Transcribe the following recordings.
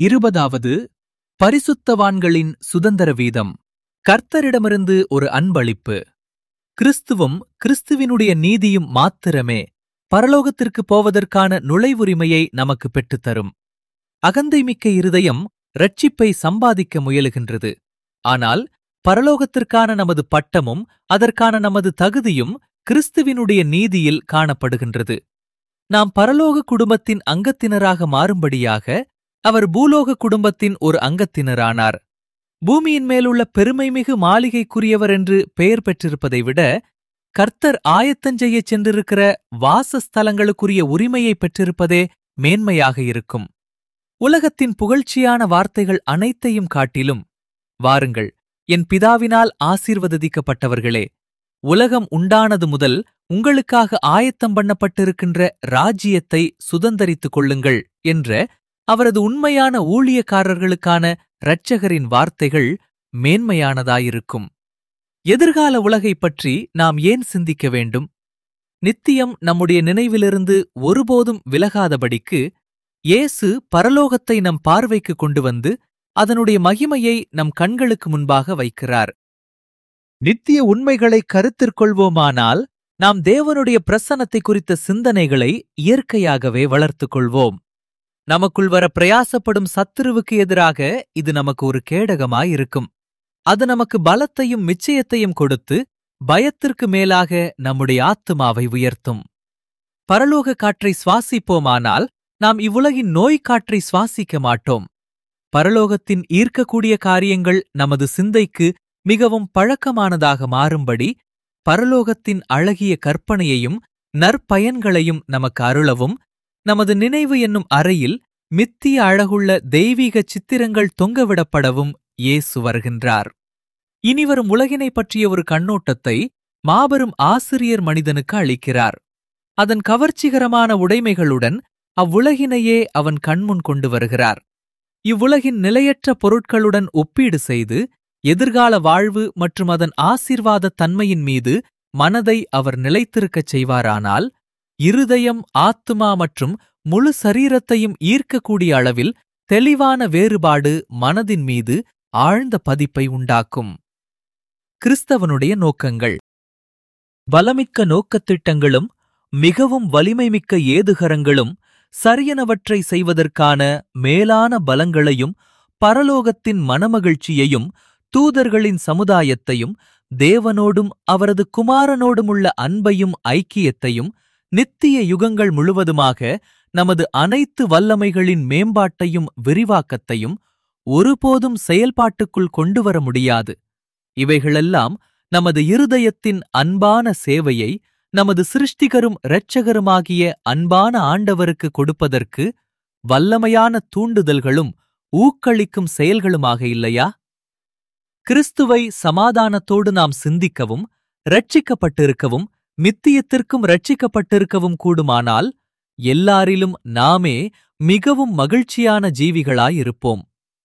இருபதாவது பரிசுத்தவான்களின் சுதந்திர வீதம் கர்த்தரிடமிருந்து ஒரு அன்பளிப்பு கிறிஸ்துவும் கிறிஸ்துவினுடைய நீதியும் மாத்திரமே பரலோகத்திற்கு போவதற்கான நுழைவுரிமையை நமக்கு பெற்றுத்தரும் அகந்தைமிக்க இருதயம் ரட்சிப்பை சம்பாதிக்க முயலுகின்றது ஆனால் பரலோகத்திற்கான நமது பட்டமும் அதற்கான நமது தகுதியும் கிறிஸ்துவினுடைய நீதியில் காணப்படுகின்றது நாம் பரலோக குடும்பத்தின் அங்கத்தினராக மாறும்படியாக அவர் பூலோக குடும்பத்தின் ஒரு அங்கத்தினரானார் பூமியின் மேலுள்ள பெருமைமிகு மாளிகைக்குரியவர் என்று பெயர் பெற்றிருப்பதை விட கர்த்தர் ஆயத்தஞ்செய்யச் சென்றிருக்கிற வாசஸ்தலங்களுக்குரிய உரிமையை பெற்றிருப்பதே மேன்மையாக இருக்கும் உலகத்தின் புகழ்ச்சியான வார்த்தைகள் அனைத்தையும் காட்டிலும் வாருங்கள் என் பிதாவினால் ஆசீர்வதிக்கப்பட்டவர்களே உலகம் உண்டானது முதல் உங்களுக்காக ஆயத்தம் பண்ணப்பட்டிருக்கின்ற ராஜ்யத்தை சுதந்தரித்துக் கொள்ளுங்கள் என்ற அவரது உண்மையான ஊழியக்காரர்களுக்கான இரட்சகரின் வார்த்தைகள் மேன்மையானதாயிருக்கும் எதிர்கால உலகைப் பற்றி நாம் ஏன் சிந்திக்க வேண்டும் நித்தியம் நம்முடைய நினைவிலிருந்து ஒருபோதும் விலகாதபடிக்கு இயேசு பரலோகத்தை நம் பார்வைக்கு கொண்டு வந்து அதனுடைய மகிமையை நம் கண்களுக்கு முன்பாக வைக்கிறார் நித்திய உண்மைகளை கருத்திற்கொள்வோமானால் நாம் தேவனுடைய பிரசன்னத்தை குறித்த சிந்தனைகளை இயற்கையாகவே வளர்த்துக் கொள்வோம் நமக்குள் வர பிரயாசப்படும் சத்துருவுக்கு எதிராக இது நமக்கு ஒரு கேடகமாயிருக்கும் அது நமக்கு பலத்தையும் நிச்சயத்தையும் கொடுத்து பயத்திற்கு மேலாக நம்முடைய ஆத்துமாவை உயர்த்தும் பரலோக காற்றை சுவாசிப்போமானால் நாம் இவ்வுலகின் நோய் காற்றை சுவாசிக்க மாட்டோம் பரலோகத்தின் ஈர்க்கக்கூடிய காரியங்கள் நமது சிந்தைக்கு மிகவும் பழக்கமானதாக மாறும்படி பரலோகத்தின் அழகிய கற்பனையையும் நற்பயன்களையும் நமக்கு அருளவும் நமது நினைவு என்னும் அறையில் மித்திய அழகுள்ள தெய்வீக சித்திரங்கள் தொங்கவிடப்படவும் இயேசு வருகின்றார் இனிவரும் உலகினை பற்றிய ஒரு கண்ணோட்டத்தை மாபெரும் ஆசிரியர் மனிதனுக்கு அளிக்கிறார் அதன் கவர்ச்சிகரமான உடைமைகளுடன் அவ்வுலகினையே அவன் கண்முன் கொண்டு வருகிறார் இவ்வுலகின் நிலையற்ற பொருட்களுடன் ஒப்பீடு செய்து எதிர்கால வாழ்வு மற்றும் அதன் ஆசீர்வாத தன்மையின் மீது மனதை அவர் நிலைத்திருக்கச் செய்வாரானால் இருதயம் ஆத்துமா மற்றும் முழு சரீரத்தையும் ஈர்க்கக்கூடிய அளவில் தெளிவான வேறுபாடு மனதின் மீது ஆழ்ந்த பதிப்பை உண்டாக்கும் கிறிஸ்தவனுடைய நோக்கங்கள் பலமிக்க நோக்கத்திட்டங்களும் மிகவும் வலிமைமிக்க ஏதுகரங்களும் சரியனவற்றை செய்வதற்கான மேலான பலங்களையும் பரலோகத்தின் மனமகிழ்ச்சியையும் தூதர்களின் சமுதாயத்தையும் தேவனோடும் அவரது குமாரனோடும் உள்ள அன்பையும் ஐக்கியத்தையும் நித்திய யுகங்கள் முழுவதுமாக நமது அனைத்து வல்லமைகளின் மேம்பாட்டையும் விரிவாக்கத்தையும் ஒருபோதும் செயல்பாட்டுக்குள் கொண்டு வர முடியாது இவைகளெல்லாம் நமது இருதயத்தின் அன்பான சேவையை நமது சிருஷ்டிகரும் இரட்சகருமாகிய அன்பான ஆண்டவருக்கு கொடுப்பதற்கு வல்லமையான தூண்டுதல்களும் ஊக்களிக்கும் செயல்களுமாக இல்லையா கிறிஸ்துவை சமாதானத்தோடு நாம் சிந்திக்கவும் ரட்சிக்கப்பட்டிருக்கவும் மித்தியத்திற்கும் ரட்சிக்கப்பட்டிருக்கவும் கூடுமானால் எல்லாரிலும் நாமே மிகவும் மகிழ்ச்சியான ஜீவிகளாயிருப்போம்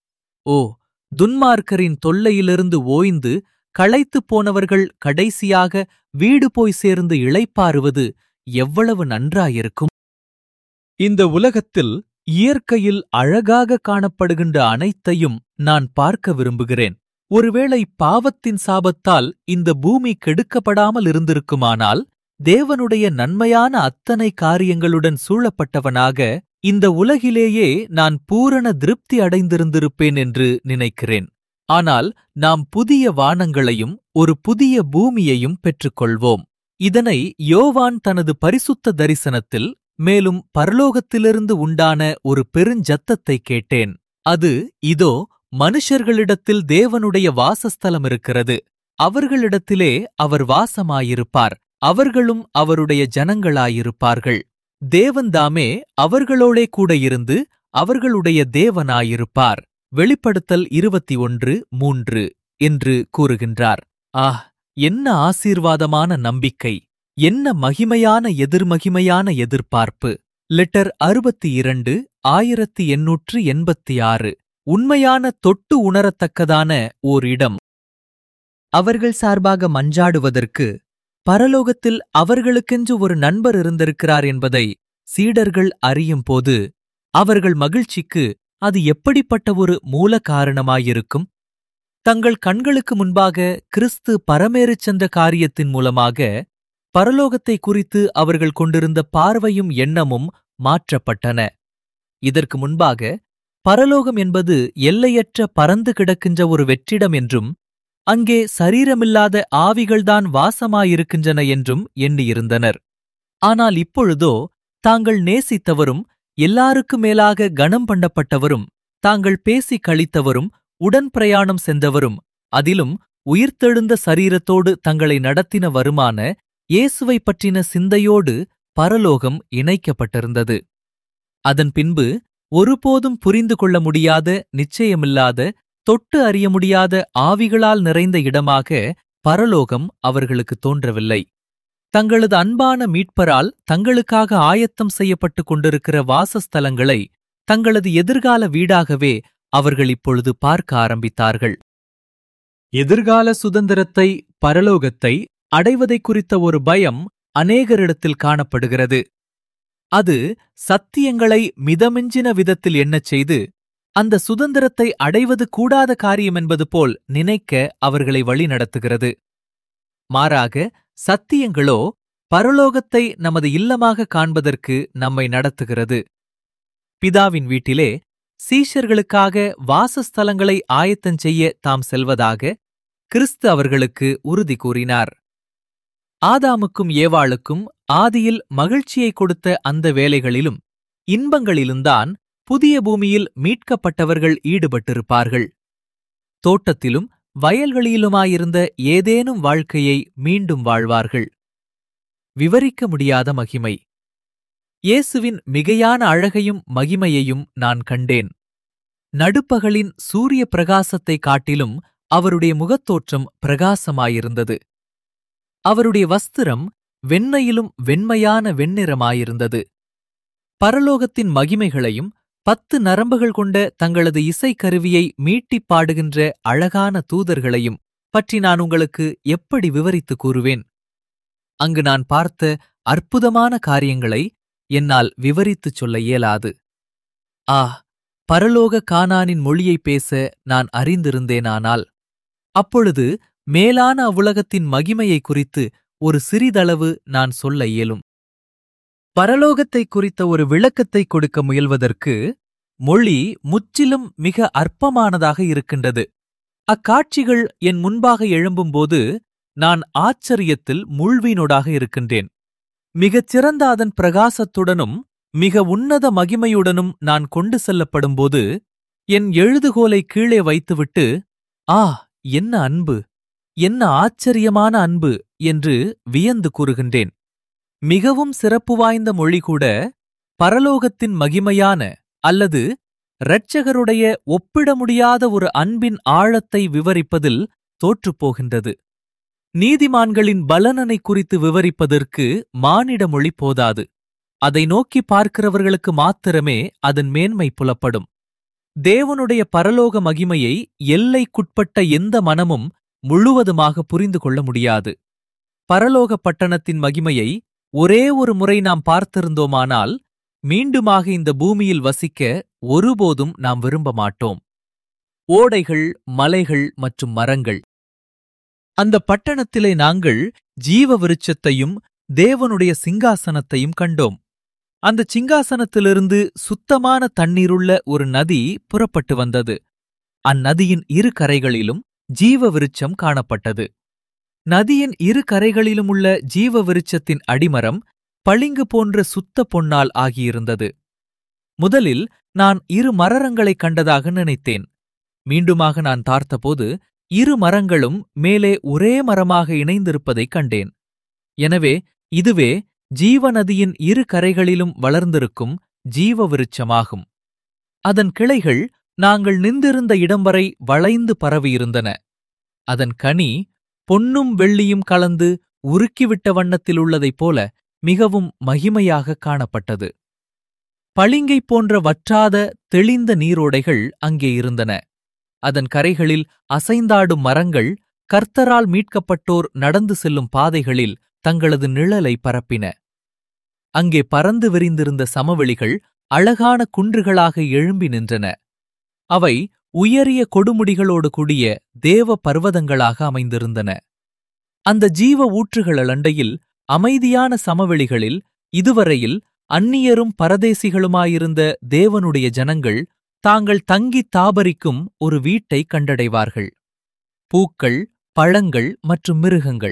ஓ துன்மார்க்கரின் தொல்லையிலிருந்து ஓய்ந்து களைத்துப் போனவர்கள் கடைசியாக வீடு போய் சேர்ந்து இளைப்பாறுவது எவ்வளவு நன்றாயிருக்கும் இந்த உலகத்தில் இயற்கையில் அழகாக காணப்படுகின்ற அனைத்தையும் நான் பார்க்க விரும்புகிறேன் ஒருவேளை பாவத்தின் சாபத்தால் இந்த பூமி கெடுக்கப்படாமல் இருந்திருக்குமானால் தேவனுடைய நன்மையான அத்தனை காரியங்களுடன் சூழப்பட்டவனாக இந்த உலகிலேயே நான் பூரண திருப்தி அடைந்திருந்திருப்பேன் என்று நினைக்கிறேன் ஆனால் நாம் புதிய வானங்களையும் ஒரு புதிய பூமியையும் பெற்றுக்கொள்வோம் இதனை யோவான் தனது பரிசுத்த தரிசனத்தில் மேலும் பரலோகத்திலிருந்து உண்டான ஒரு பெருஞ்சத்தத்தை கேட்டேன் அது இதோ மனுஷர்களிடத்தில் தேவனுடைய வாசஸ்தலம் இருக்கிறது அவர்களிடத்திலே அவர் வாசமாயிருப்பார் அவர்களும் அவருடைய ஜனங்களாயிருப்பார்கள் தேவன்தாமே அவர்களோடே கூட இருந்து அவர்களுடைய தேவனாயிருப்பார் வெளிப்படுத்தல் இருபத்தி ஒன்று மூன்று என்று கூறுகின்றார் ஆஹ் என்ன ஆசீர்வாதமான நம்பிக்கை என்ன மகிமையான எதிர்மகிமையான எதிர்பார்ப்பு லெட்டர் அறுபத்தி இரண்டு ஆயிரத்தி எண்ணூற்று எண்பத்தி ஆறு உண்மையான தொட்டு உணரத்தக்கதான ஓர் இடம் அவர்கள் சார்பாக மஞ்சாடுவதற்கு பரலோகத்தில் அவர்களுக்கென்று ஒரு நண்பர் இருந்திருக்கிறார் என்பதை சீடர்கள் அறியும்போது அவர்கள் மகிழ்ச்சிக்கு அது எப்படிப்பட்ட ஒரு மூல காரணமாயிருக்கும் தங்கள் கண்களுக்கு முன்பாக கிறிஸ்து பரமேறிச் சென்ற காரியத்தின் மூலமாக பரலோகத்தை குறித்து அவர்கள் கொண்டிருந்த பார்வையும் எண்ணமும் மாற்றப்பட்டன இதற்கு முன்பாக பரலோகம் என்பது எல்லையற்ற பறந்து கிடக்கின்ற ஒரு வெற்றிடம் என்றும் அங்கே சரீரமில்லாத ஆவிகள்தான் வாசமாயிருக்கின்றன என்றும் எண்ணியிருந்தனர் ஆனால் இப்பொழுதோ தாங்கள் நேசித்தவரும் எல்லாருக்கு மேலாக கனம் பண்ணப்பட்டவரும் தாங்கள் பேசிக் கழித்தவரும் உடன் பிரயாணம் சென்றவரும் அதிலும் உயிர்த்தெழுந்த சரீரத்தோடு தங்களை நடத்தின வருமான இயேசுவைப் பற்றின சிந்தையோடு பரலோகம் இணைக்கப்பட்டிருந்தது அதன் பின்பு ஒருபோதும் புரிந்து கொள்ள முடியாத நிச்சயமில்லாத தொட்டு அறிய முடியாத ஆவிகளால் நிறைந்த இடமாக பரலோகம் அவர்களுக்கு தோன்றவில்லை தங்களது அன்பான மீட்பரால் தங்களுக்காக ஆயத்தம் செய்யப்பட்டுக் கொண்டிருக்கிற வாசஸ்தலங்களை தங்களது எதிர்கால வீடாகவே அவர்கள் இப்பொழுது பார்க்க ஆரம்பித்தார்கள் எதிர்கால சுதந்திரத்தை பரலோகத்தை அடைவதை குறித்த ஒரு பயம் அநேகரிடத்தில் காணப்படுகிறது அது சத்தியங்களை மிதமிஞ்சின விதத்தில் எண்ணச் செய்து அந்த சுதந்திரத்தை அடைவது கூடாத காரியம் என்பது போல் நினைக்க அவர்களை வழிநடத்துகிறது மாறாக சத்தியங்களோ பரலோகத்தை நமது இல்லமாக காண்பதற்கு நம்மை நடத்துகிறது பிதாவின் வீட்டிலே சீஷர்களுக்காக வாசஸ்தலங்களை ஆயத்தஞ்செய்ய தாம் செல்வதாக கிறிஸ்து அவர்களுக்கு உறுதி கூறினார் ஆதாமுக்கும் ஏவாளுக்கும் ஆதியில் மகிழ்ச்சியை கொடுத்த அந்த வேலைகளிலும் இன்பங்களிலும்தான் புதிய பூமியில் மீட்கப்பட்டவர்கள் ஈடுபட்டிருப்பார்கள் தோட்டத்திலும் வயல்களிலுமாயிருந்த ஏதேனும் வாழ்க்கையை மீண்டும் வாழ்வார்கள் விவரிக்க முடியாத மகிமை இயேசுவின் மிகையான அழகையும் மகிமையையும் நான் கண்டேன் நடுப்பகலின் சூரிய பிரகாசத்தைக் காட்டிலும் அவருடைய முகத்தோற்றம் பிரகாசமாயிருந்தது அவருடைய வஸ்திரம் வெண்மையிலும் வெண்மையான வெண்ணிறமாயிருந்தது பரலோகத்தின் மகிமைகளையும் பத்து நரம்புகள் கொண்ட தங்களது இசைக்கருவியை மீட்டிப் பாடுகின்ற அழகான தூதர்களையும் பற்றி நான் உங்களுக்கு எப்படி விவரித்து கூறுவேன் அங்கு நான் பார்த்த அற்புதமான காரியங்களை என்னால் விவரித்துச் சொல்ல இயலாது ஆ பரலோக கானானின் மொழியைப் பேச நான் அறிந்திருந்தேனானால் அப்பொழுது மேலான அவ்வுலகத்தின் மகிமையை குறித்து ஒரு சிறிதளவு நான் சொல்ல இயலும் பரலோகத்தை குறித்த ஒரு விளக்கத்தை கொடுக்க முயல்வதற்கு மொழி முற்றிலும் மிக அற்பமானதாக இருக்கின்றது அக்காட்சிகள் என் முன்பாக எழும்பும்போது நான் ஆச்சரியத்தில் மூழ்வீனோடாக இருக்கின்றேன் மிகச் சிறந்த அதன் பிரகாசத்துடனும் மிக உன்னத மகிமையுடனும் நான் கொண்டு செல்லப்படும்போது என் எழுதுகோலை கீழே வைத்துவிட்டு ஆ என்ன அன்பு என்ன ஆச்சரியமான அன்பு என்று வியந்து கூறுகின்றேன் மிகவும் சிறப்பு வாய்ந்த மொழி கூட பரலோகத்தின் மகிமையான அல்லது இரட்சகருடைய ஒப்பிட முடியாத ஒரு அன்பின் ஆழத்தை விவரிப்பதில் தோற்றுப்போகின்றது நீதிமான்களின் பலனனை குறித்து விவரிப்பதற்கு மானிட மொழி போதாது அதை நோக்கி பார்க்கிறவர்களுக்கு மாத்திரமே அதன் மேன்மை புலப்படும் தேவனுடைய பரலோக மகிமையை எல்லைக்குட்பட்ட எந்த மனமும் முழுவதுமாக புரிந்து கொள்ள முடியாது பரலோக பட்டணத்தின் மகிமையை ஒரே ஒரு முறை நாம் பார்த்திருந்தோமானால் மீண்டுமாக இந்த பூமியில் வசிக்க ஒருபோதும் நாம் விரும்ப மாட்டோம் ஓடைகள் மலைகள் மற்றும் மரங்கள் அந்த பட்டணத்திலே நாங்கள் ஜீவ விருட்சத்தையும் தேவனுடைய சிங்காசனத்தையும் கண்டோம் அந்த சிங்காசனத்திலிருந்து சுத்தமான தண்ணீருள்ள ஒரு நதி புறப்பட்டு வந்தது அந்நதியின் இரு கரைகளிலும் ஜீவ விருட்சம் காணப்பட்டது நதியின் இரு கரைகளிலும் உள்ள ஜீவ விருட்சத்தின் அடிமரம் பளிங்கு போன்ற சுத்த பொன்னால் ஆகியிருந்தது முதலில் நான் இரு மரரங்களைக் கண்டதாக நினைத்தேன் மீண்டுமாக நான் பார்த்தபோது இரு மரங்களும் மேலே ஒரே மரமாக இணைந்திருப்பதைக் கண்டேன் எனவே இதுவே ஜீவநதியின் இரு கரைகளிலும் வளர்ந்திருக்கும் ஜீவ விருட்சமாகும் அதன் கிளைகள் நாங்கள் நின்றிருந்த இடம் வரை வளைந்து பரவியிருந்தன அதன் கனி பொன்னும் வெள்ளியும் கலந்து உருக்கிவிட்ட வண்ணத்தில் உள்ளதைப் போல மிகவும் மகிமையாக காணப்பட்டது பளிங்கை போன்ற வற்றாத தெளிந்த நீரோடைகள் அங்கே இருந்தன அதன் கரைகளில் அசைந்தாடும் மரங்கள் கர்த்தரால் மீட்கப்பட்டோர் நடந்து செல்லும் பாதைகளில் தங்களது நிழலை பரப்பின அங்கே பறந்து விரிந்திருந்த சமவெளிகள் அழகான குன்றுகளாக எழும்பி நின்றன அவை உயரிய கொடுமுடிகளோடு கூடிய தேவ பர்வதங்களாக அமைந்திருந்தன அந்த ஜீவ ஊற்றுகள் அண்டையில் அமைதியான சமவெளிகளில் இதுவரையில் அந்நியரும் பரதேசிகளுமாயிருந்த தேவனுடைய ஜனங்கள் தாங்கள் தங்கித் தாபரிக்கும் ஒரு வீட்டை கண்டடைவார்கள் பூக்கள் பழங்கள் மற்றும் மிருகங்கள்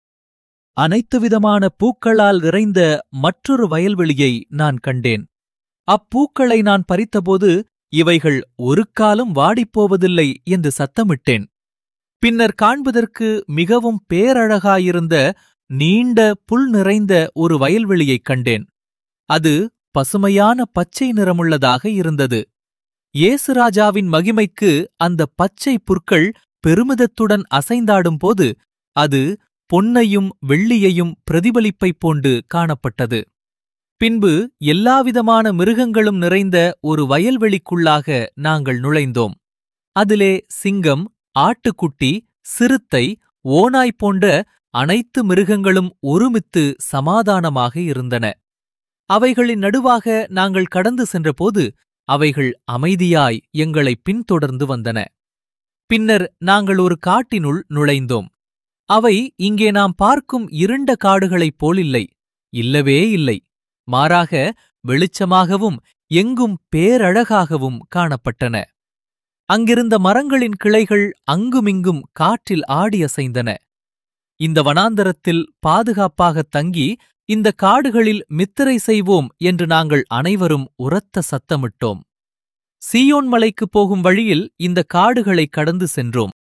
அனைத்து விதமான பூக்களால் நிறைந்த மற்றொரு வயல்வெளியை நான் கண்டேன் அப்பூக்களை நான் பறித்தபோது இவைகள் ஒரு காலம் வாடிப்போவதில்லை என்று சத்தமிட்டேன் பின்னர் காண்பதற்கு மிகவும் பேரழகாயிருந்த நீண்ட புல் நிறைந்த ஒரு வயல்வெளியைக் கண்டேன் அது பசுமையான பச்சை நிறமுள்ளதாக இருந்தது இயேசுராஜாவின் மகிமைக்கு அந்த பச்சை புற்கள் பெருமிதத்துடன் அசைந்தாடும்போது அது பொன்னையும் வெள்ளியையும் பிரதிபலிப்பைப் போன்று காணப்பட்டது பின்பு எல்லாவிதமான மிருகங்களும் நிறைந்த ஒரு வயல்வெளிக்குள்ளாக நாங்கள் நுழைந்தோம் அதிலே சிங்கம் ஆட்டுக்குட்டி சிறுத்தை ஓநாய் போன்ற அனைத்து மிருகங்களும் ஒருமித்து சமாதானமாக இருந்தன அவைகளின் நடுவாக நாங்கள் கடந்து சென்றபோது அவைகள் அமைதியாய் எங்களை பின்தொடர்ந்து வந்தன பின்னர் நாங்கள் ஒரு காட்டினுள் நுழைந்தோம் அவை இங்கே நாம் பார்க்கும் இருண்ட காடுகளைப் போலில்லை இல்லவே இல்லை மாறாக வெளிச்சமாகவும் எங்கும் பேரழகாகவும் காணப்பட்டன அங்கிருந்த மரங்களின் கிளைகள் அங்குமிங்கும் காற்றில் ஆடி அசைந்தன இந்த வனாந்தரத்தில் பாதுகாப்பாகத் தங்கி இந்த காடுகளில் மித்திரை செய்வோம் என்று நாங்கள் அனைவரும் உரத்த சத்தமிட்டோம் சீயோன் மலைக்குப் போகும் வழியில் இந்த காடுகளைக் கடந்து சென்றோம்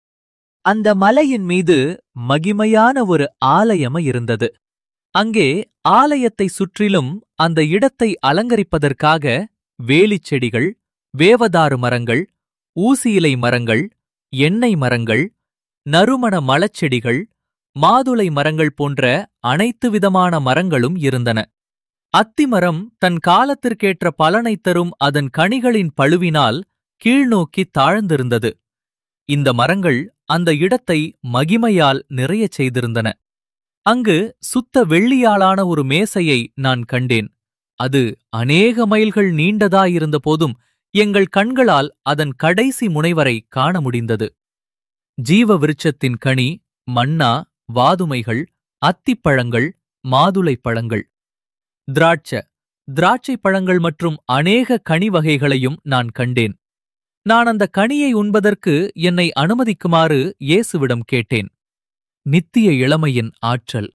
அந்த மலையின் மீது மகிமையான ஒரு ஆலயம் இருந்தது அங்கே ஆலயத்தை சுற்றிலும் அந்த இடத்தை அலங்கரிப்பதற்காக வேலிச் செடிகள் வேவதாரு மரங்கள் ஊசியிலை மரங்கள் எண்ணெய் மரங்கள் நறுமண மலச்செடிகள் மாதுளை மரங்கள் போன்ற அனைத்து விதமான மரங்களும் இருந்தன அத்திமரம் தன் காலத்திற்கேற்ற பலனைத் தரும் அதன் கனிகளின் பழுவினால் கீழ்நோக்கித் தாழ்ந்திருந்தது இந்த மரங்கள் அந்த இடத்தை மகிமையால் நிறையச் செய்திருந்தன அங்கு சுத்த வெள்ளியாலான ஒரு மேசையை நான் கண்டேன் அது அநேக மைல்கள் நீண்டதாயிருந்த போதும் எங்கள் கண்களால் அதன் கடைசி முனைவரை காண முடிந்தது ஜீவ விருட்சத்தின் கனி மன்னா வாதுமைகள் அத்திப்பழங்கள் மாதுளைப் பழங்கள் திராட்ச திராட்சை பழங்கள் மற்றும் அநேக கனி வகைகளையும் நான் கண்டேன் நான் அந்த கனியை உண்பதற்கு என்னை அனுமதிக்குமாறு இயேசுவிடம் கேட்டேன் நித்திய இளமையின் ஆற்றல்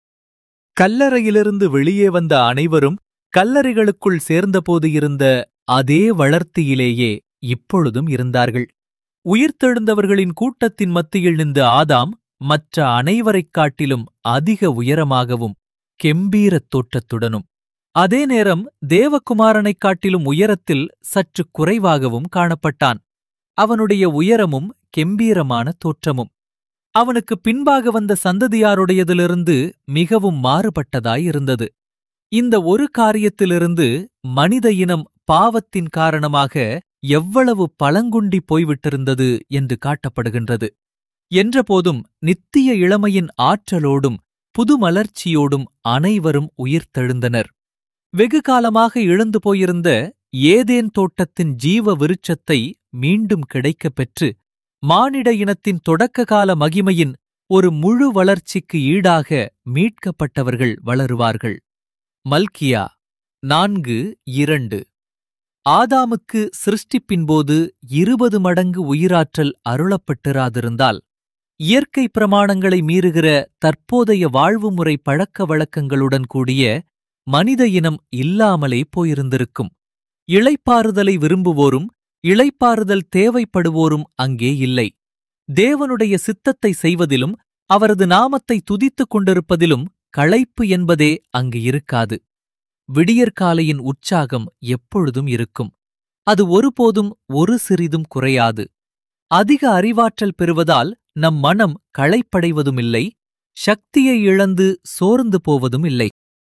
கல்லறையிலிருந்து வெளியே வந்த அனைவரும் கல்லறைகளுக்குள் சேர்ந்தபோது இருந்த அதே வளர்த்தியிலேயே இப்பொழுதும் இருந்தார்கள் உயிர்த்தெழுந்தவர்களின் கூட்டத்தின் மத்தியில் நின்ற ஆதாம் மற்ற அனைவரைக் காட்டிலும் அதிக உயரமாகவும் கெம்பீரத் தோற்றத்துடனும் அதே நேரம் தேவகுமாரனைக் காட்டிலும் உயரத்தில் சற்று குறைவாகவும் காணப்பட்டான் அவனுடைய உயரமும் கெம்பீரமான தோற்றமும் அவனுக்கு பின்பாக வந்த சந்ததியாருடையதிலிருந்து மிகவும் மாறுபட்டதாயிருந்தது இந்த ஒரு காரியத்திலிருந்து மனித இனம் பாவத்தின் காரணமாக எவ்வளவு பழங்குண்டி போய்விட்டிருந்தது என்று காட்டப்படுகின்றது என்றபோதும் நித்திய இளமையின் ஆற்றலோடும் புதுமலர்ச்சியோடும் அனைவரும் உயிர்த்தெழுந்தனர் வெகு காலமாக இழந்து போயிருந்த ஏதேன் தோட்டத்தின் ஜீவ விருட்சத்தை மீண்டும் கிடைக்கப் பெற்று மானிட இனத்தின் தொடக்க கால மகிமையின் ஒரு முழு வளர்ச்சிக்கு ஈடாக மீட்கப்பட்டவர்கள் வளருவார்கள் மல்கியா நான்கு இரண்டு ஆதாமுக்கு சிருஷ்டிப்பின்போது இருபது மடங்கு உயிராற்றல் அருளப்பட்டிராதிருந்தால் இயற்கை பிரமாணங்களை மீறுகிற தற்போதைய வாழ்வுமுறை பழக்க வழக்கங்களுடன் கூடிய மனித இனம் இல்லாமலே போயிருந்திருக்கும் இளைப்பாறுதலை விரும்புவோரும் இளைப்பாறுதல் தேவைப்படுவோரும் அங்கே இல்லை தேவனுடைய சித்தத்தை செய்வதிலும் அவரது நாமத்தை துதித்துக் கொண்டிருப்பதிலும் களைப்பு என்பதே அங்கு இருக்காது விடியற்காலையின் உற்சாகம் எப்பொழுதும் இருக்கும் அது ஒருபோதும் ஒரு சிறிதும் குறையாது அதிக அறிவாற்றல் பெறுவதால் நம் மனம் களைப்படைவதுமில்லை சக்தியை இழந்து சோர்ந்து போவதும் இல்லை